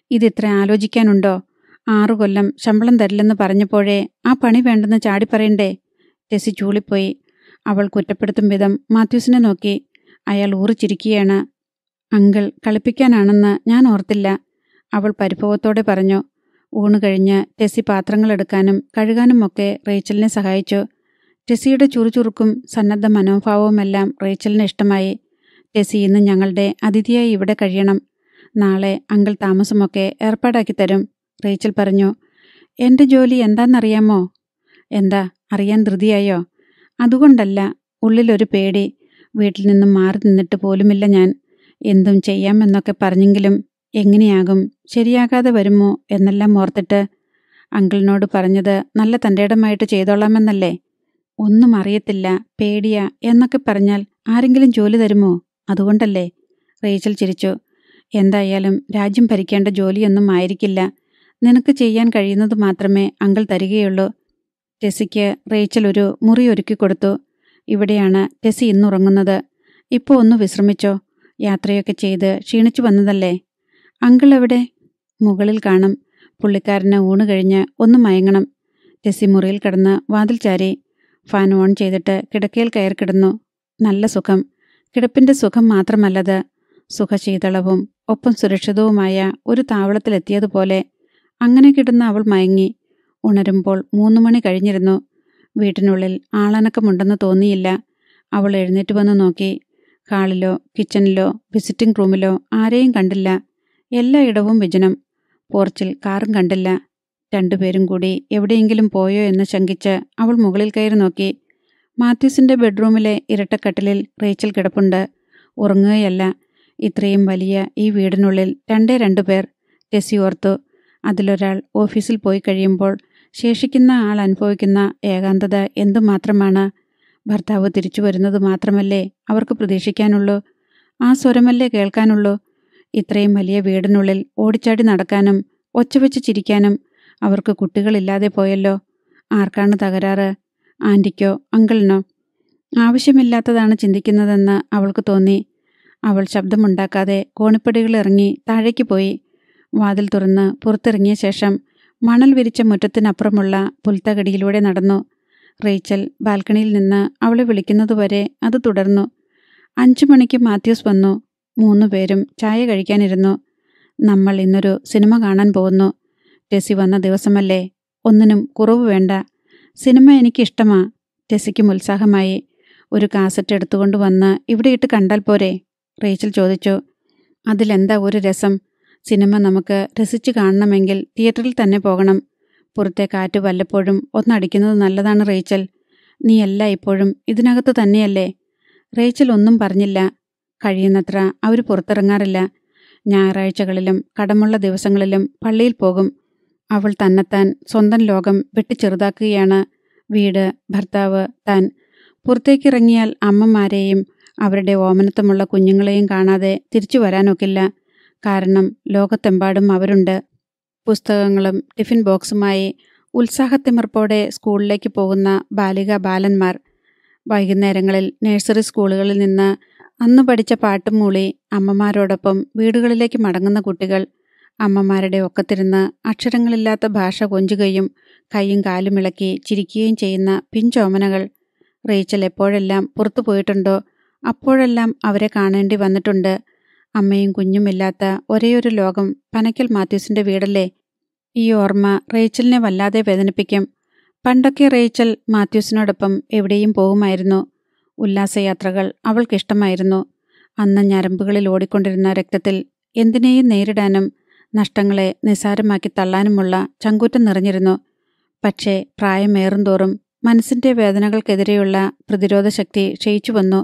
ഇതിത്ര ആലോചിക്കാനുണ്ടോ ആറു കൊല്ലം ശമ്പളം തരില്ലെന്ന് പറഞ്ഞപ്പോഴേ ആ പണി വേണ്ടെന്ന് ചാടിപ്പറയണ്ടേ ടെസി ചൂളിപ്പോയി അവൾ കുറ്റപ്പെടുത്തും വിധം മാത്യൂസിനെ നോക്കി അയാൾ ഊറിച്ചിരിക്കുകയാണ് അങ്കിൾ കളിപ്പിക്കാനാണെന്ന് ഞാൻ ഓർത്തില്ല അവൾ പരിഭവത്തോടെ പറഞ്ഞു ഊണ് കഴിഞ്ഞ് ടെസി പാത്രങ്ങൾ എടുക്കാനും കഴുകാനുമൊക്കെ റേച്ചലിനെ സഹായിച്ചു ടെസിയുടെ ചുറുചുറുക്കും സന്നദ്ധ മനോഭാവവുമെല്ലാം റേച്ചലിന് ഇഷ്ടമായി ടെസി ഇന്ന് ഞങ്ങളുടെ അതിഥിയായി ഇവിടെ കഴിയണം നാളെ അങ്കിൾ താമസമൊക്കെ ഏർപ്പാടാക്കി തരും റേച്ചൽ പറഞ്ഞു എൻ്റെ ജോലി എന്താണെന്നറിയാമോ എന്താ അറിയാൻ ധൃതിയായോ അതുകൊണ്ടല്ല ഉള്ളിലൊരു പേടി വീട്ടിൽ നിന്നും മാറി നിന്നിട്ട് പോലുമില്ല ഞാൻ എന്തും ചെയ്യാമെന്നൊക്കെ പറഞ്ഞെങ്കിലും എങ്ങനെയാകും ശരിയാകാതെ വരുമോ എന്നെല്ലാം ഓർത്തിട്ട് അങ്കിളിനോട് പറഞ്ഞത് നല്ല തൻ്റെടമായിട്ട് ചെയ്തോളാമെന്നല്ലേ ഒന്നും അറിയത്തില്ല പേടിയാ എന്നൊക്കെ പറഞ്ഞാൽ ആരെങ്കിലും ജോലി തരുമോ അതുകൊണ്ടല്ലേ റേച്ചൽ ചിരിച്ചു എന്തായാലും രാജ്യം ഭരിക്കേണ്ട ജോലിയൊന്നും ആയിരിക്കില്ല നിനക്ക് ചെയ്യാൻ കഴിയുന്നത് മാത്രമേ അങ്കിൾ തരികയുള്ളൂ ടെസിക്ക് റേച്ചൽ ഒരു മുറി ഒരുക്കി കൊടുത്തു ഇവിടെയാണ് ടെസി ഇന്നുറങ്ങുന്നത് ഇപ്പോൾ ഒന്ന് വിശ്രമിച്ചോ യാത്രയൊക്കെ ചെയ്ത് ക്ഷീണിച്ചു വന്നതല്ലേ അങ്കിൾ എവിടെ മുകളിൽ കാണും പുള്ളിക്കാരന് ഊണ് കഴിഞ്ഞ് ഒന്ന് മയങ്ങണം ടെസി മുറിയിൽ കിടന്ന് വാതിൽ ചാരി ഫാൻ ഓൺ ചെയ്തിട്ട് കിടക്കയിൽ കയറി കിടന്നു നല്ല സുഖം കിടപ്പിന്റെ സുഖം മാത്രമല്ലത് സുഖശീതളവും ഒപ്പം സുരക്ഷിതവുമായ ഒരു താവളത്തിലെത്തിയതുപോലെ അങ്ങനെ കിടന്ന് അവൾ മയങ്ങി ഉണരുമ്പോൾ മൂന്നു മണി കഴിഞ്ഞിരുന്നു വീട്ടിനുള്ളിൽ ആളനക്കമുണ്ടെന്ന് തോന്നിയില്ല അവൾ എഴുന്നേറ്റ് വന്ന് നോക്കി ഹാളിലോ കിച്ചണിലോ വിസിറ്റിംഗ് റൂമിലോ ആരെയും കണ്ടില്ല എല്ലായിടവും വിജനം പോർച്ചിൽ കാറും കണ്ടില്ല രണ്ടുപേരും കൂടി എവിടെയെങ്കിലും പോയോ എന്ന് ശങ്കിച്ച് അവൾ മുകളിൽ കയറി നോക്കി മാത്യൂസിന്റെ ബെഡ്റൂമിലെ ഇരട്ടക്കട്ടിലിൽ റേച്ചൽ കിടപ്പുണ്ട് ഉറങ്ങുകയല്ല ഇത്രയും വലിയ ഈ വീടിനുള്ളിൽ രണ്ടേ രണ്ടു പേർ ടെസി ഓർത്തു അതിലൊരാൾ ഓഫീസിൽ പോയി കഴിയുമ്പോൾ ശേഷിക്കുന്ന ആൾ അനുഭവിക്കുന്ന ഏകാന്തത എന്തുമാത്രമാണ് ഭർത്താവ് തിരിച്ചു വരുന്നത് മാത്രമല്ലേ അവർക്ക് പ്രതീക്ഷിക്കാനുള്ളൂ ആ സ്വരമല്ലേ കേൾക്കാനുള്ളൂ ഇത്രയും വലിയ വീടിനുള്ളിൽ ഓടിച്ചാടി നടക്കാനും ഒച്ചവെച്ച് ചിരിക്കാനും അവർക്ക് കുട്ടികളില്ലാതെ പോയല്ലോ ആർക്കാണ് തകരാറ് ആൻറ്റിക്കോ അങ്കിളിനോ ആവശ്യമില്ലാത്തതാണ് ചിന്തിക്കുന്നതെന്ന് അവൾക്ക് തോന്നി അവൾ ശബ്ദമുണ്ടാക്കാതെ കോണിപ്പടികൾ ഇറങ്ങി താഴേക്ക് പോയി വാതിൽ തുറന്ന് പുറത്തിറങ്ങിയ ശേഷം മണൽ വിരിച്ച മുറ്റത്തിനപ്പുറമുള്ള പുൽത്തകടിയിലൂടെ നടന്നു റേച്ചൽ ബാൽക്കണിയിൽ നിന്ന് അവളെ വിളിക്കുന്നതുവരെ അത് തുടർന്നു അഞ്ചു മണിക്ക് മാത്യൂസ് വന്നു മൂന്നു പേരും ചായ കഴിക്കാനിരുന്നു നമ്മൾ ഇന്നൊരു സിനിമ കാണാൻ പോകുന്നു ടെസി വന്ന ദിവസമല്ലേ ഒന്നിനും കുറവ് വേണ്ട സിനിമ എനിക്കിഷ്ടമാ ടെസിക്കും ഉത്സാഹമായി ഒരു കാസറ്റ് എടുത്തുകൊണ്ട് വന്ന് ഇവിടെ ഇട്ട് കണ്ടാൽ പോരെ റേച്ചൽ ചോദിച്ചു അതിലെന്താ ഒരു രസം സിനിമ നമുക്ക് രസിച്ചു കാണണമെങ്കിൽ തിയേറ്ററിൽ തന്നെ പോകണം പുറത്തെ കാറ്റ് വല്ലപ്പോഴും ഒന്നടിക്കുന്നത് നല്ലതാണ് റേച്ചൽ നീ എല്ലാ ഇപ്പോഴും ഇതിനകത്ത് തന്നെയല്ലേ റേച്ചൽ ഒന്നും പറഞ്ഞില്ല കഴിയുന്നത്ര അവർ പുറത്തിറങ്ങാറില്ല ഞായറാഴ്ചകളിലും കടമുള്ള ദിവസങ്ങളിലും പള്ളിയിൽ പോകും അവൾ തന്നെത്താൻ സ്വന്തം ലോകം വെട്ടിച്ചെറുതാക്കുകയാണ് വീട് ഭർത്താവ് താൻ പുറത്തേക്കിറങ്ങിയാൽ അമ്മമാരെയും അവരുടെ ഓമനത്വമുള്ള കുഞ്ഞുങ്ങളെയും കാണാതെ തിരിച്ചു വരാനൊക്കില്ല കാരണം ലോകത്തെമ്പാടും അവരുണ്ട് പുസ്തകങ്ങളും ടിഫിൻ ബോക്സുമായി ഉത്സാഹത്തിമിർപ്പോടെ സ്കൂളിലേക്ക് പോകുന്ന ബാലിക ബാലന്മാർ വൈകുന്നേരങ്ങളിൽ നഴ്സറി സ്കൂളുകളിൽ നിന്ന് അന്ന് പഠിച്ച പാട്ടും മൂളി അമ്മമാരോടൊപ്പം വീടുകളിലേക്ക് മടങ്ങുന്ന കുട്ടികൾ അമ്മമാരുടെ ഒക്കത്തിരുന്ന് അക്ഷരങ്ങളില്ലാത്ത ഭാഷ കൊഞ്ചുകയും കൈയും കാലും ഇളക്കി ചിരിക്കുകയും ചെയ്യുന്ന പിഞ്ചോമനകൾ റേച്ചൽ എപ്പോഴെല്ലാം പുറത്തു പോയിട്ടുണ്ടോ അപ്പോഴെല്ലാം അവരെ കാണേണ്ടി വന്നിട്ടുണ്ട് അമ്മയും കുഞ്ഞുമില്ലാത്ത ഒരേയൊരു ലോകം പനക്കൽ മാത്യൂസിന്റെ വീടല്ലേ ഈ ഓർമ്മ റേച്ചലിനെ വല്ലാതെ വേദനിപ്പിക്കും പണ്ടൊക്കെ റേച്ചൽ മാത്യൂസിനോടൊപ്പം എവിടെയും പോകുമായിരുന്നു ഉല്ലാസയാത്രകൾ അവൾക്കിഷ്ടമായിരുന്നു അന്ന് ഞരമ്പുകളിൽ ഓടിക്കൊണ്ടിരുന്ന രക്തത്തിൽ എന്തിനേയും നേരിടാനും നഷ്ടങ്ങളെ നിസാരമാക്കി തള്ളാനുമുള്ള ചങ്കൂറ്റം നിറഞ്ഞിരുന്നു പക്ഷേ പ്രായമേറുംതോറും മനസ്സിന്റെ വേദനകൾക്കെതിരെയുള്ള പ്രതിരോധ ശക്തി ക്ഷയിച്ചു വന്നു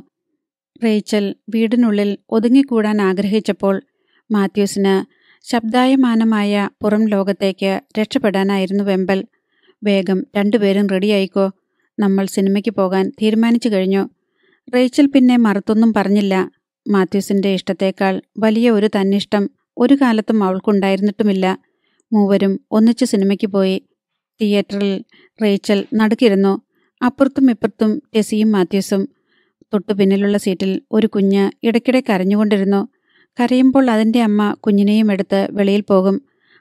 റേച്ചൽ വീടിനുള്ളിൽ ഒതുങ്ങിക്കൂടാൻ ആഗ്രഹിച്ചപ്പോൾ മാത്യൂസിന് ശബ്ദായമാനമായ പുറം ലോകത്തേക്ക് രക്ഷപ്പെടാനായിരുന്നു വെമ്പൽ വേഗം രണ്ടുപേരും റെഡിയായിക്കോ നമ്മൾ സിനിമയ്ക്ക് പോകാൻ തീരുമാനിച്ചു കഴിഞ്ഞു റേച്ചൽ പിന്നെ മറുത്തൊന്നും പറഞ്ഞില്ല മാത്യൂസിന്റെ ഇഷ്ടത്തേക്കാൾ വലിയ ഒരു തന്നിഷ്ടം ഒരു കാലത്തും അവൾക്കുണ്ടായിരുന്നിട്ടുമില്ല മൂവരും ഒന്നിച്ച് സിനിമയ്ക്ക് പോയി തിയേറ്ററിൽ റേച്ചൽ നടുക്കിരുന്നു അപ്പുറത്തും ഇപ്പുറത്തും ടെസിയും മാത്യൂസും തൊട്ടു പിന്നിലുള്ള സീറ്റിൽ ഒരു കുഞ്ഞ് ഇടയ്ക്കിടെ കരഞ്ഞുകൊണ്ടിരുന്നു കരയുമ്പോൾ അതിൻ്റെ അമ്മ കുഞ്ഞിനെയും എടുത്ത് വെളിയിൽ പോകും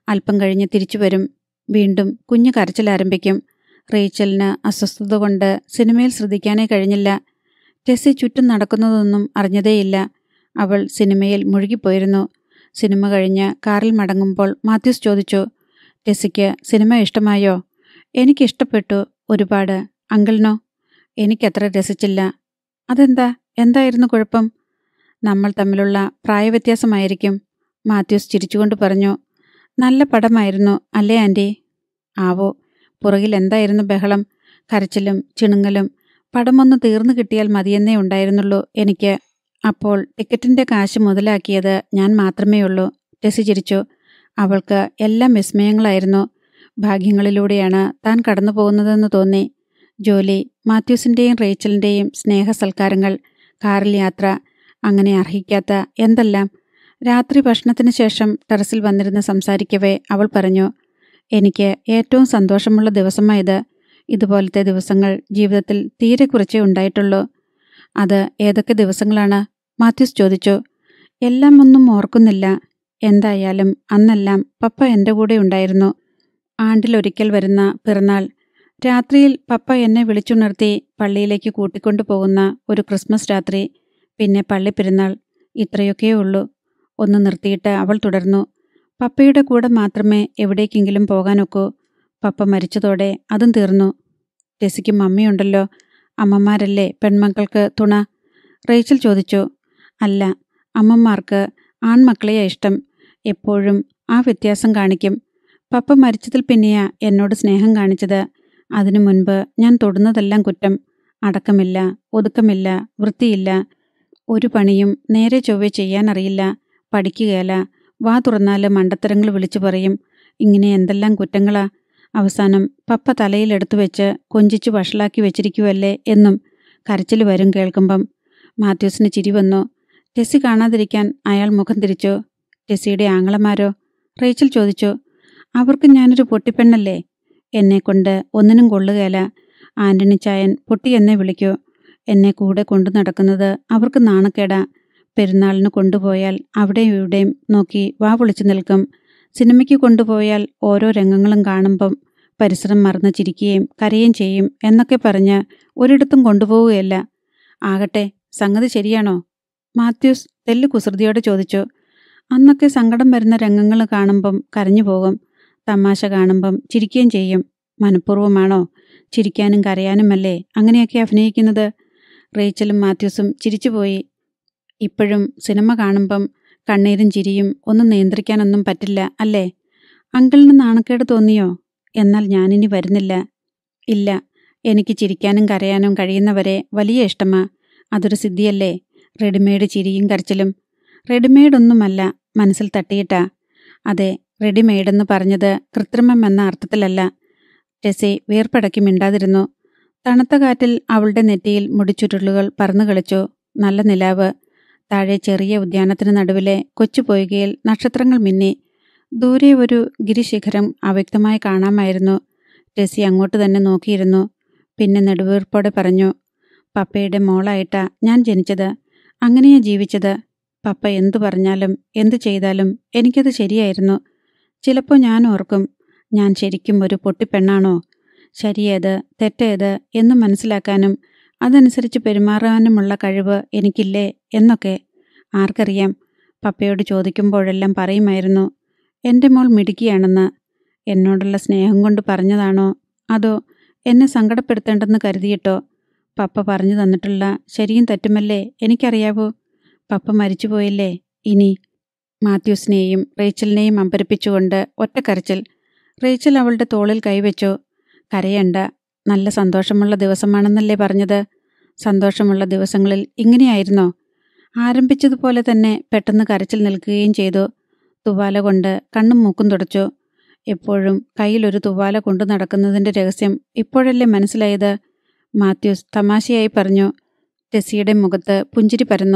അല്പം കഴിഞ്ഞ് തിരിച്ചു വരും വീണ്ടും കുഞ്ഞു കരച്ചിൽ ആരംഭിക്കും റേച്ചലിന് അസ്വസ്ഥത കൊണ്ട് സിനിമയിൽ ശ്രദ്ധിക്കാനേ കഴിഞ്ഞില്ല ടെസ്സി ചുറ്റും നടക്കുന്നതൊന്നും അറിഞ്ഞതേയില്ല അവൾ സിനിമയിൽ മുഴുകിപ്പോയിരുന്നു സിനിമ കഴിഞ്ഞ് കാറിൽ മടങ്ങുമ്പോൾ മാത്യൂസ് ചോദിച്ചു ടെസ്സിക്ക് സിനിമ ഇഷ്ടമായോ എനിക്കിഷ്ടപ്പെട്ടു ഒരുപാട് അങ്കിളിനോ എനിക്കത്ര രസിച്ചില്ല അതെന്താ എന്തായിരുന്നു കുഴപ്പം നമ്മൾ തമ്മിലുള്ള പ്രായവ്യത്യാസമായിരിക്കും മാത്യൂസ് ചിരിച്ചുകൊണ്ട് പറഞ്ഞു നല്ല പടമായിരുന്നു അല്ലേ ആൻറ്റി ആവോ പുറകിൽ എന്തായിരുന്നു ബഹളം കരച്ചിലും ചിണുങ്ങലും പടമൊന്ന് തീർന്നു കിട്ടിയാൽ മതിയെന്നേ ഉണ്ടായിരുന്നുള്ളൂ എനിക്ക് അപ്പോൾ ടിക്കറ്റിന്റെ കാശ് മുതലാക്കിയത് ഞാൻ മാത്രമേ ഉള്ളൂ ടെസി ചിരിച്ചു അവൾക്ക് എല്ലാം വിസ്മയങ്ങളായിരുന്നു ഭാഗ്യങ്ങളിലൂടെയാണ് താൻ കടന്നു പോകുന്നതെന്ന് തോന്നി ജോലി മാത്യൂസിന്റെയും റേച്ചലിന്റെയും സ്നേഹസൽക്കാരങ്ങൾ കാറിൽ യാത്ര അങ്ങനെ അർഹിക്കാത്ത എന്തെല്ലാം രാത്രി ഭക്ഷണത്തിന് ശേഷം ടെറസിൽ വന്നിരുന്ന് സംസാരിക്കവേ അവൾ പറഞ്ഞു എനിക്ക് ഏറ്റവും സന്തോഷമുള്ള ദിവസമായത് ഇതുപോലത്തെ ദിവസങ്ങൾ ജീവിതത്തിൽ തീരെ കുറച്ചേ ഉണ്ടായിട്ടുള്ളൂ അത് ഏതൊക്കെ ദിവസങ്ങളാണ് മാത്യൂസ് ചോദിച്ചു എല്ലാം ഒന്നും ഓർക്കുന്നില്ല എന്തായാലും അന്നെല്ലാം പപ്പ എൻ്റെ കൂടെ ഉണ്ടായിരുന്നു ആണ്ടിലൊരിക്കൽ വരുന്ന പിറന്നാൾ രാത്രിയിൽ പപ്പ എന്നെ വിളിച്ചുണർത്തി പള്ളിയിലേക്ക് കൂട്ടിക്കൊണ്ടു പോകുന്ന ഒരു ക്രിസ്മസ് രാത്രി പിന്നെ പള്ളി പെരുന്നാൾ ഇത്രയൊക്കെയേ ഉള്ളൂ ഒന്ന് നിർത്തിയിട്ട് അവൾ തുടർന്നു പപ്പയുടെ കൂടെ മാത്രമേ എവിടേക്കെങ്കിലും പോകാനൊക്കൂ പപ്പ മരിച്ചതോടെ അതും തീർന്നു ടെസിക്ക് മമ്മിയുണ്ടല്ലോ അമ്മമാരല്ലേ പെൺമക്കൾക്ക് തുണ റേച്ചൽ ചോദിച്ചു അല്ല അമ്മമാർക്ക് ആൺമക്കളെയാ ഇഷ്ടം എപ്പോഴും ആ വ്യത്യാസം കാണിക്കും പപ്പ മരിച്ചതിൽ പിന്നെയാ എന്നോട് സ്നേഹം കാണിച്ചത് അതിനു മുൻപ് ഞാൻ തൊടുന്നതെല്ലാം കുറ്റം അടക്കമില്ല ഒതുക്കമില്ല വൃത്തിയില്ല ഒരു പണിയും നേരെ ചൊവ്വെ ചെയ്യാനറിയില്ല പഠിക്കുകയല്ല വാ തുറന്നാല് മണ്ടത്തരങ്ങൾ വിളിച്ചു പറയും ഇങ്ങനെ എന്തെല്ലാം കുറ്റങ്ങളാ അവസാനം പപ്പ തലയിലെടുത്തു വെച്ച് കൊഞ്ചിച്ചു വഷളാക്കി വെച്ചിരിക്കുവല്ലേ എന്നും കരച്ചിൽ വരും കേൾക്കുമ്പം മാത്യൂസിന് ചിരി വന്നു ടെസ്സി കാണാതിരിക്കാൻ അയാൾ മുഖം തിരിച്ചു ടെസ്സിയുടെ ആങ്ങളമാരോ റേച്ചൽ ചോദിച്ചു അവർക്ക് ഞാനൊരു പൊട്ടിപ്പെണ്ണല്ലേ എന്നെക്കൊണ്ട് ഒന്നിനും കൊള്ളുകയല്ല ആന്റണി ചായൻ പൊട്ടി എന്നെ വിളിക്കൂ എന്നെ കൂടെ കൊണ്ടു നടക്കുന്നത് അവർക്ക് നാണക്കേടാ പെരുന്നാളിന് കൊണ്ടുപോയാൽ അവിടെയും ഇവിടെയും നോക്കി വാ വിളിച്ചു നിൽക്കും സിനിമയ്ക്ക് കൊണ്ടുപോയാൽ ഓരോ രംഗങ്ങളും കാണുമ്പം പരിസരം മറന്ന് ചിരിക്കുകയും കരയുകയും ചെയ്യും എന്നൊക്കെ പറഞ്ഞ് ഒരിടത്തും കൊണ്ടുപോവുകയല്ല ആകട്ടെ സംഗതി ശരിയാണോ മാത്യൂസ് തെല്ലു കുസൃതിയോടെ ചോദിച്ചു അന്നൊക്കെ സങ്കടം വരുന്ന രംഗങ്ങൾ കാണുമ്പം കരഞ്ഞു പോകും തമാശ കാണുമ്പം ചിരിക്കുകയും ചെയ്യും മനഃപൂർവ്വമാണോ ചിരിക്കാനും കരയാനുമല്ലേ അങ്ങനെയൊക്കെ അഭിനയിക്കുന്നത് റേച്ചലും മാത്യൂസും ചിരിച്ചുപോയി ഇപ്പോഴും സിനിമ കാണുമ്പം കണ്ണീരും ചിരിയും ഒന്നും നിയന്ത്രിക്കാനൊന്നും പറ്റില്ല അല്ലേ അങ്കിളിന് നാണക്കേട് തോന്നിയോ എന്നാൽ ഞാനിനി വരുന്നില്ല ഇല്ല എനിക്ക് ചിരിക്കാനും കരയാനും കഴിയുന്നവരെ വലിയ ഇഷ്ടമാ അതൊരു സിദ്ധിയല്ലേ റെഡിമെയ്ഡ് ചിരിയും കരച്ചിലും റെഡിമെയ്ഡൊന്നുമല്ല മനസ്സിൽ തട്ടിയിട്ടാ അതെ റെഡിമെയ്ഡെന്ന് പറഞ്ഞത് കൃത്രിമം എന്ന അർത്ഥത്തിലല്ല ടെസി വീർപ്പടക്കി മിണ്ടാതിരുന്നു തണുത്ത കാറ്റിൽ അവളുടെ നെറ്റിയിൽ മുടിച്ചുരുളുകൾ പറന്നു കളിച്ചു നല്ല നിലാവ് താഴെ ചെറിയ ഉദ്യാനത്തിന് നടുവിലെ കൊച്ചു പൊയ്കയിൽ നക്ഷത്രങ്ങൾ മിന്നി ദൂരെ ഒരു ഗിരിശിഖരം അവ്യക്തമായി കാണാമായിരുന്നു ടെസി അങ്ങോട്ട് തന്നെ നോക്കിയിരുന്നു പിന്നെ നെടുവീർപ്പോടെ പറഞ്ഞു പപ്പയുടെ മോളായിട്ടാ ഞാൻ ജനിച്ചത് അങ്ങനെയാ ജീവിച്ചത് പപ്പ എന്തു പറഞ്ഞാലും എന്തു ചെയ്താലും എനിക്കത് ശരിയായിരുന്നു ചിലപ്പോൾ ഞാൻ ഓർക്കും ഞാൻ ശരിക്കും ഒരു പൊട്ടിപ്പെണ്ണാണോ ശരിയേത് തെറ്റേത് എന്ന് മനസ്സിലാക്കാനും അതനുസരിച്ച് പെരുമാറാനുമുള്ള കഴിവ് എനിക്കില്ലേ എന്നൊക്കെ ആർക്കറിയാം പപ്പയോട് ചോദിക്കുമ്പോഴെല്ലാം പറയുമായിരുന്നു എൻ്റെ മോൾ മിടുക്കിയാണെന്ന് എന്നോടുള്ള സ്നേഹം കൊണ്ട് പറഞ്ഞതാണോ അതോ എന്നെ സങ്കടപ്പെടുത്തേണ്ടെന്ന് കരുതിയിട്ടോ പപ്പ പറഞ്ഞു തന്നിട്ടുള്ള ശരിയും തെറ്റുമല്ലേ എനിക്കറിയാവോ പപ്പ മരിച്ചുപോയില്ലേ ഇനി മാത്യൂസിനെയും റേച്ചലിനെയും അമ്പരിപ്പിച്ചുകൊണ്ട് ഒറ്റക്കരച്ചിൽ റേച്ചൽ അവളുടെ തോളിൽ കൈവച്ചു കരയണ്ട നല്ല സന്തോഷമുള്ള ദിവസമാണെന്നല്ലേ പറഞ്ഞത് സന്തോഷമുള്ള ദിവസങ്ങളിൽ ഇങ്ങനെയായിരുന്നോ ആരംഭിച്ചതുപോലെ തന്നെ പെട്ടെന്ന് കരച്ചിൽ നിൽക്കുകയും ചെയ്തു തുവാല കൊണ്ട് കണ്ണും മൂക്കും തുടച്ചു എപ്പോഴും കയ്യിലൊരു തുവാല കൊണ്ടു നടക്കുന്നതിൻ്റെ രഹസ്യം ഇപ്പോഴല്ലേ മനസ്സിലായത് മാത്യൂസ് തമാശയായി പറഞ്ഞു ടെസ്സിയുടെ മുഖത്ത് പുഞ്ചിരി പരന്നു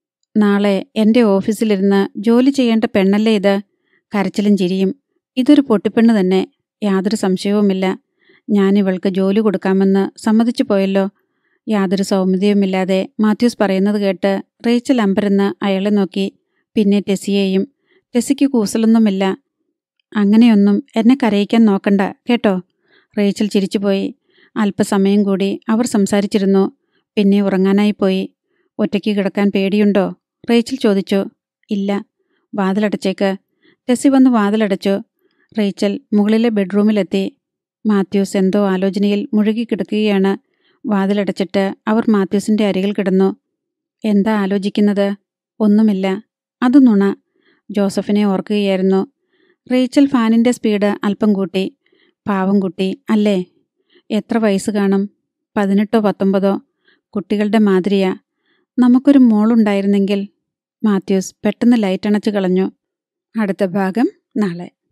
നാളെ എൻ്റെ ഓഫീസിലിരുന്ന് ജോലി ചെയ്യേണ്ട പെണ്ണല്ലേ ഇത് കരച്ചിലും ചിരിയും ഇതൊരു പൊട്ടിപ്പെണ്ണ് തന്നെ യാതൊരു സംശയവുമില്ല ഞാനിവൾക്ക് ജോലി കൊടുക്കാമെന്ന് സമ്മതിച്ചു പോയല്ലോ യാതൊരു സൗമ്യതയുമില്ലാതെ മാത്യൂസ് പറയുന്നത് കേട്ട് റേച്ചൽ അമ്പരന്ന് അയാളെ നോക്കി പിന്നെ ടെസ്സിയെയും ടെസ്സിക്ക് കൂസലൊന്നുമില്ല അങ്ങനെയൊന്നും എന്നെ കരയിക്കാൻ നോക്കണ്ട കേട്ടോ റേച്ചൽ ചിരിച്ചുപോയി അല്പസമയം കൂടി അവർ സംസാരിച്ചിരുന്നു പിന്നെ ഉറങ്ങാനായി പോയി ഒറ്റയ്ക്ക് കിടക്കാൻ പേടിയുണ്ടോ റേച്ചൽ ചോദിച്ചു ഇല്ല വാതിലടച്ചേക്ക് ടെസ്സി വന്ന് വാതിലടച്ചു റേച്ചൽ മുകളിലെ ബെഡ്റൂമിലെത്തി മാത്യൂസ് എന്തോ ആലോചനയിൽ മുഴുകിക്കിടക്കുകയാണ് വാതിലടച്ചിട്ട് അവർ മാത്യൂസിന്റെ അരികിൽ കിടന്നു എന്താ ആലോചിക്കുന്നത് ഒന്നുമില്ല അത് നുണ ജോസഫിനെ ഓർക്കുകയായിരുന്നു റേച്ചൽ ഫാനിന്റെ സ്പീഡ് അല്പം കൂട്ടി പാവം കുട്ടി അല്ലേ എത്ര വയസ്സ് കാണും പതിനെട്ടോ പത്തൊമ്പതോ കുട്ടികളുടെ മാതിരിയാ നമുക്കൊരു മോളുണ്ടായിരുന്നെങ്കിൽ മാത്യൂസ് പെട്ടെന്ന് ലൈറ്റ് അണച്ചു കളഞ്ഞു അടുത്ത ഭാഗം നാളെ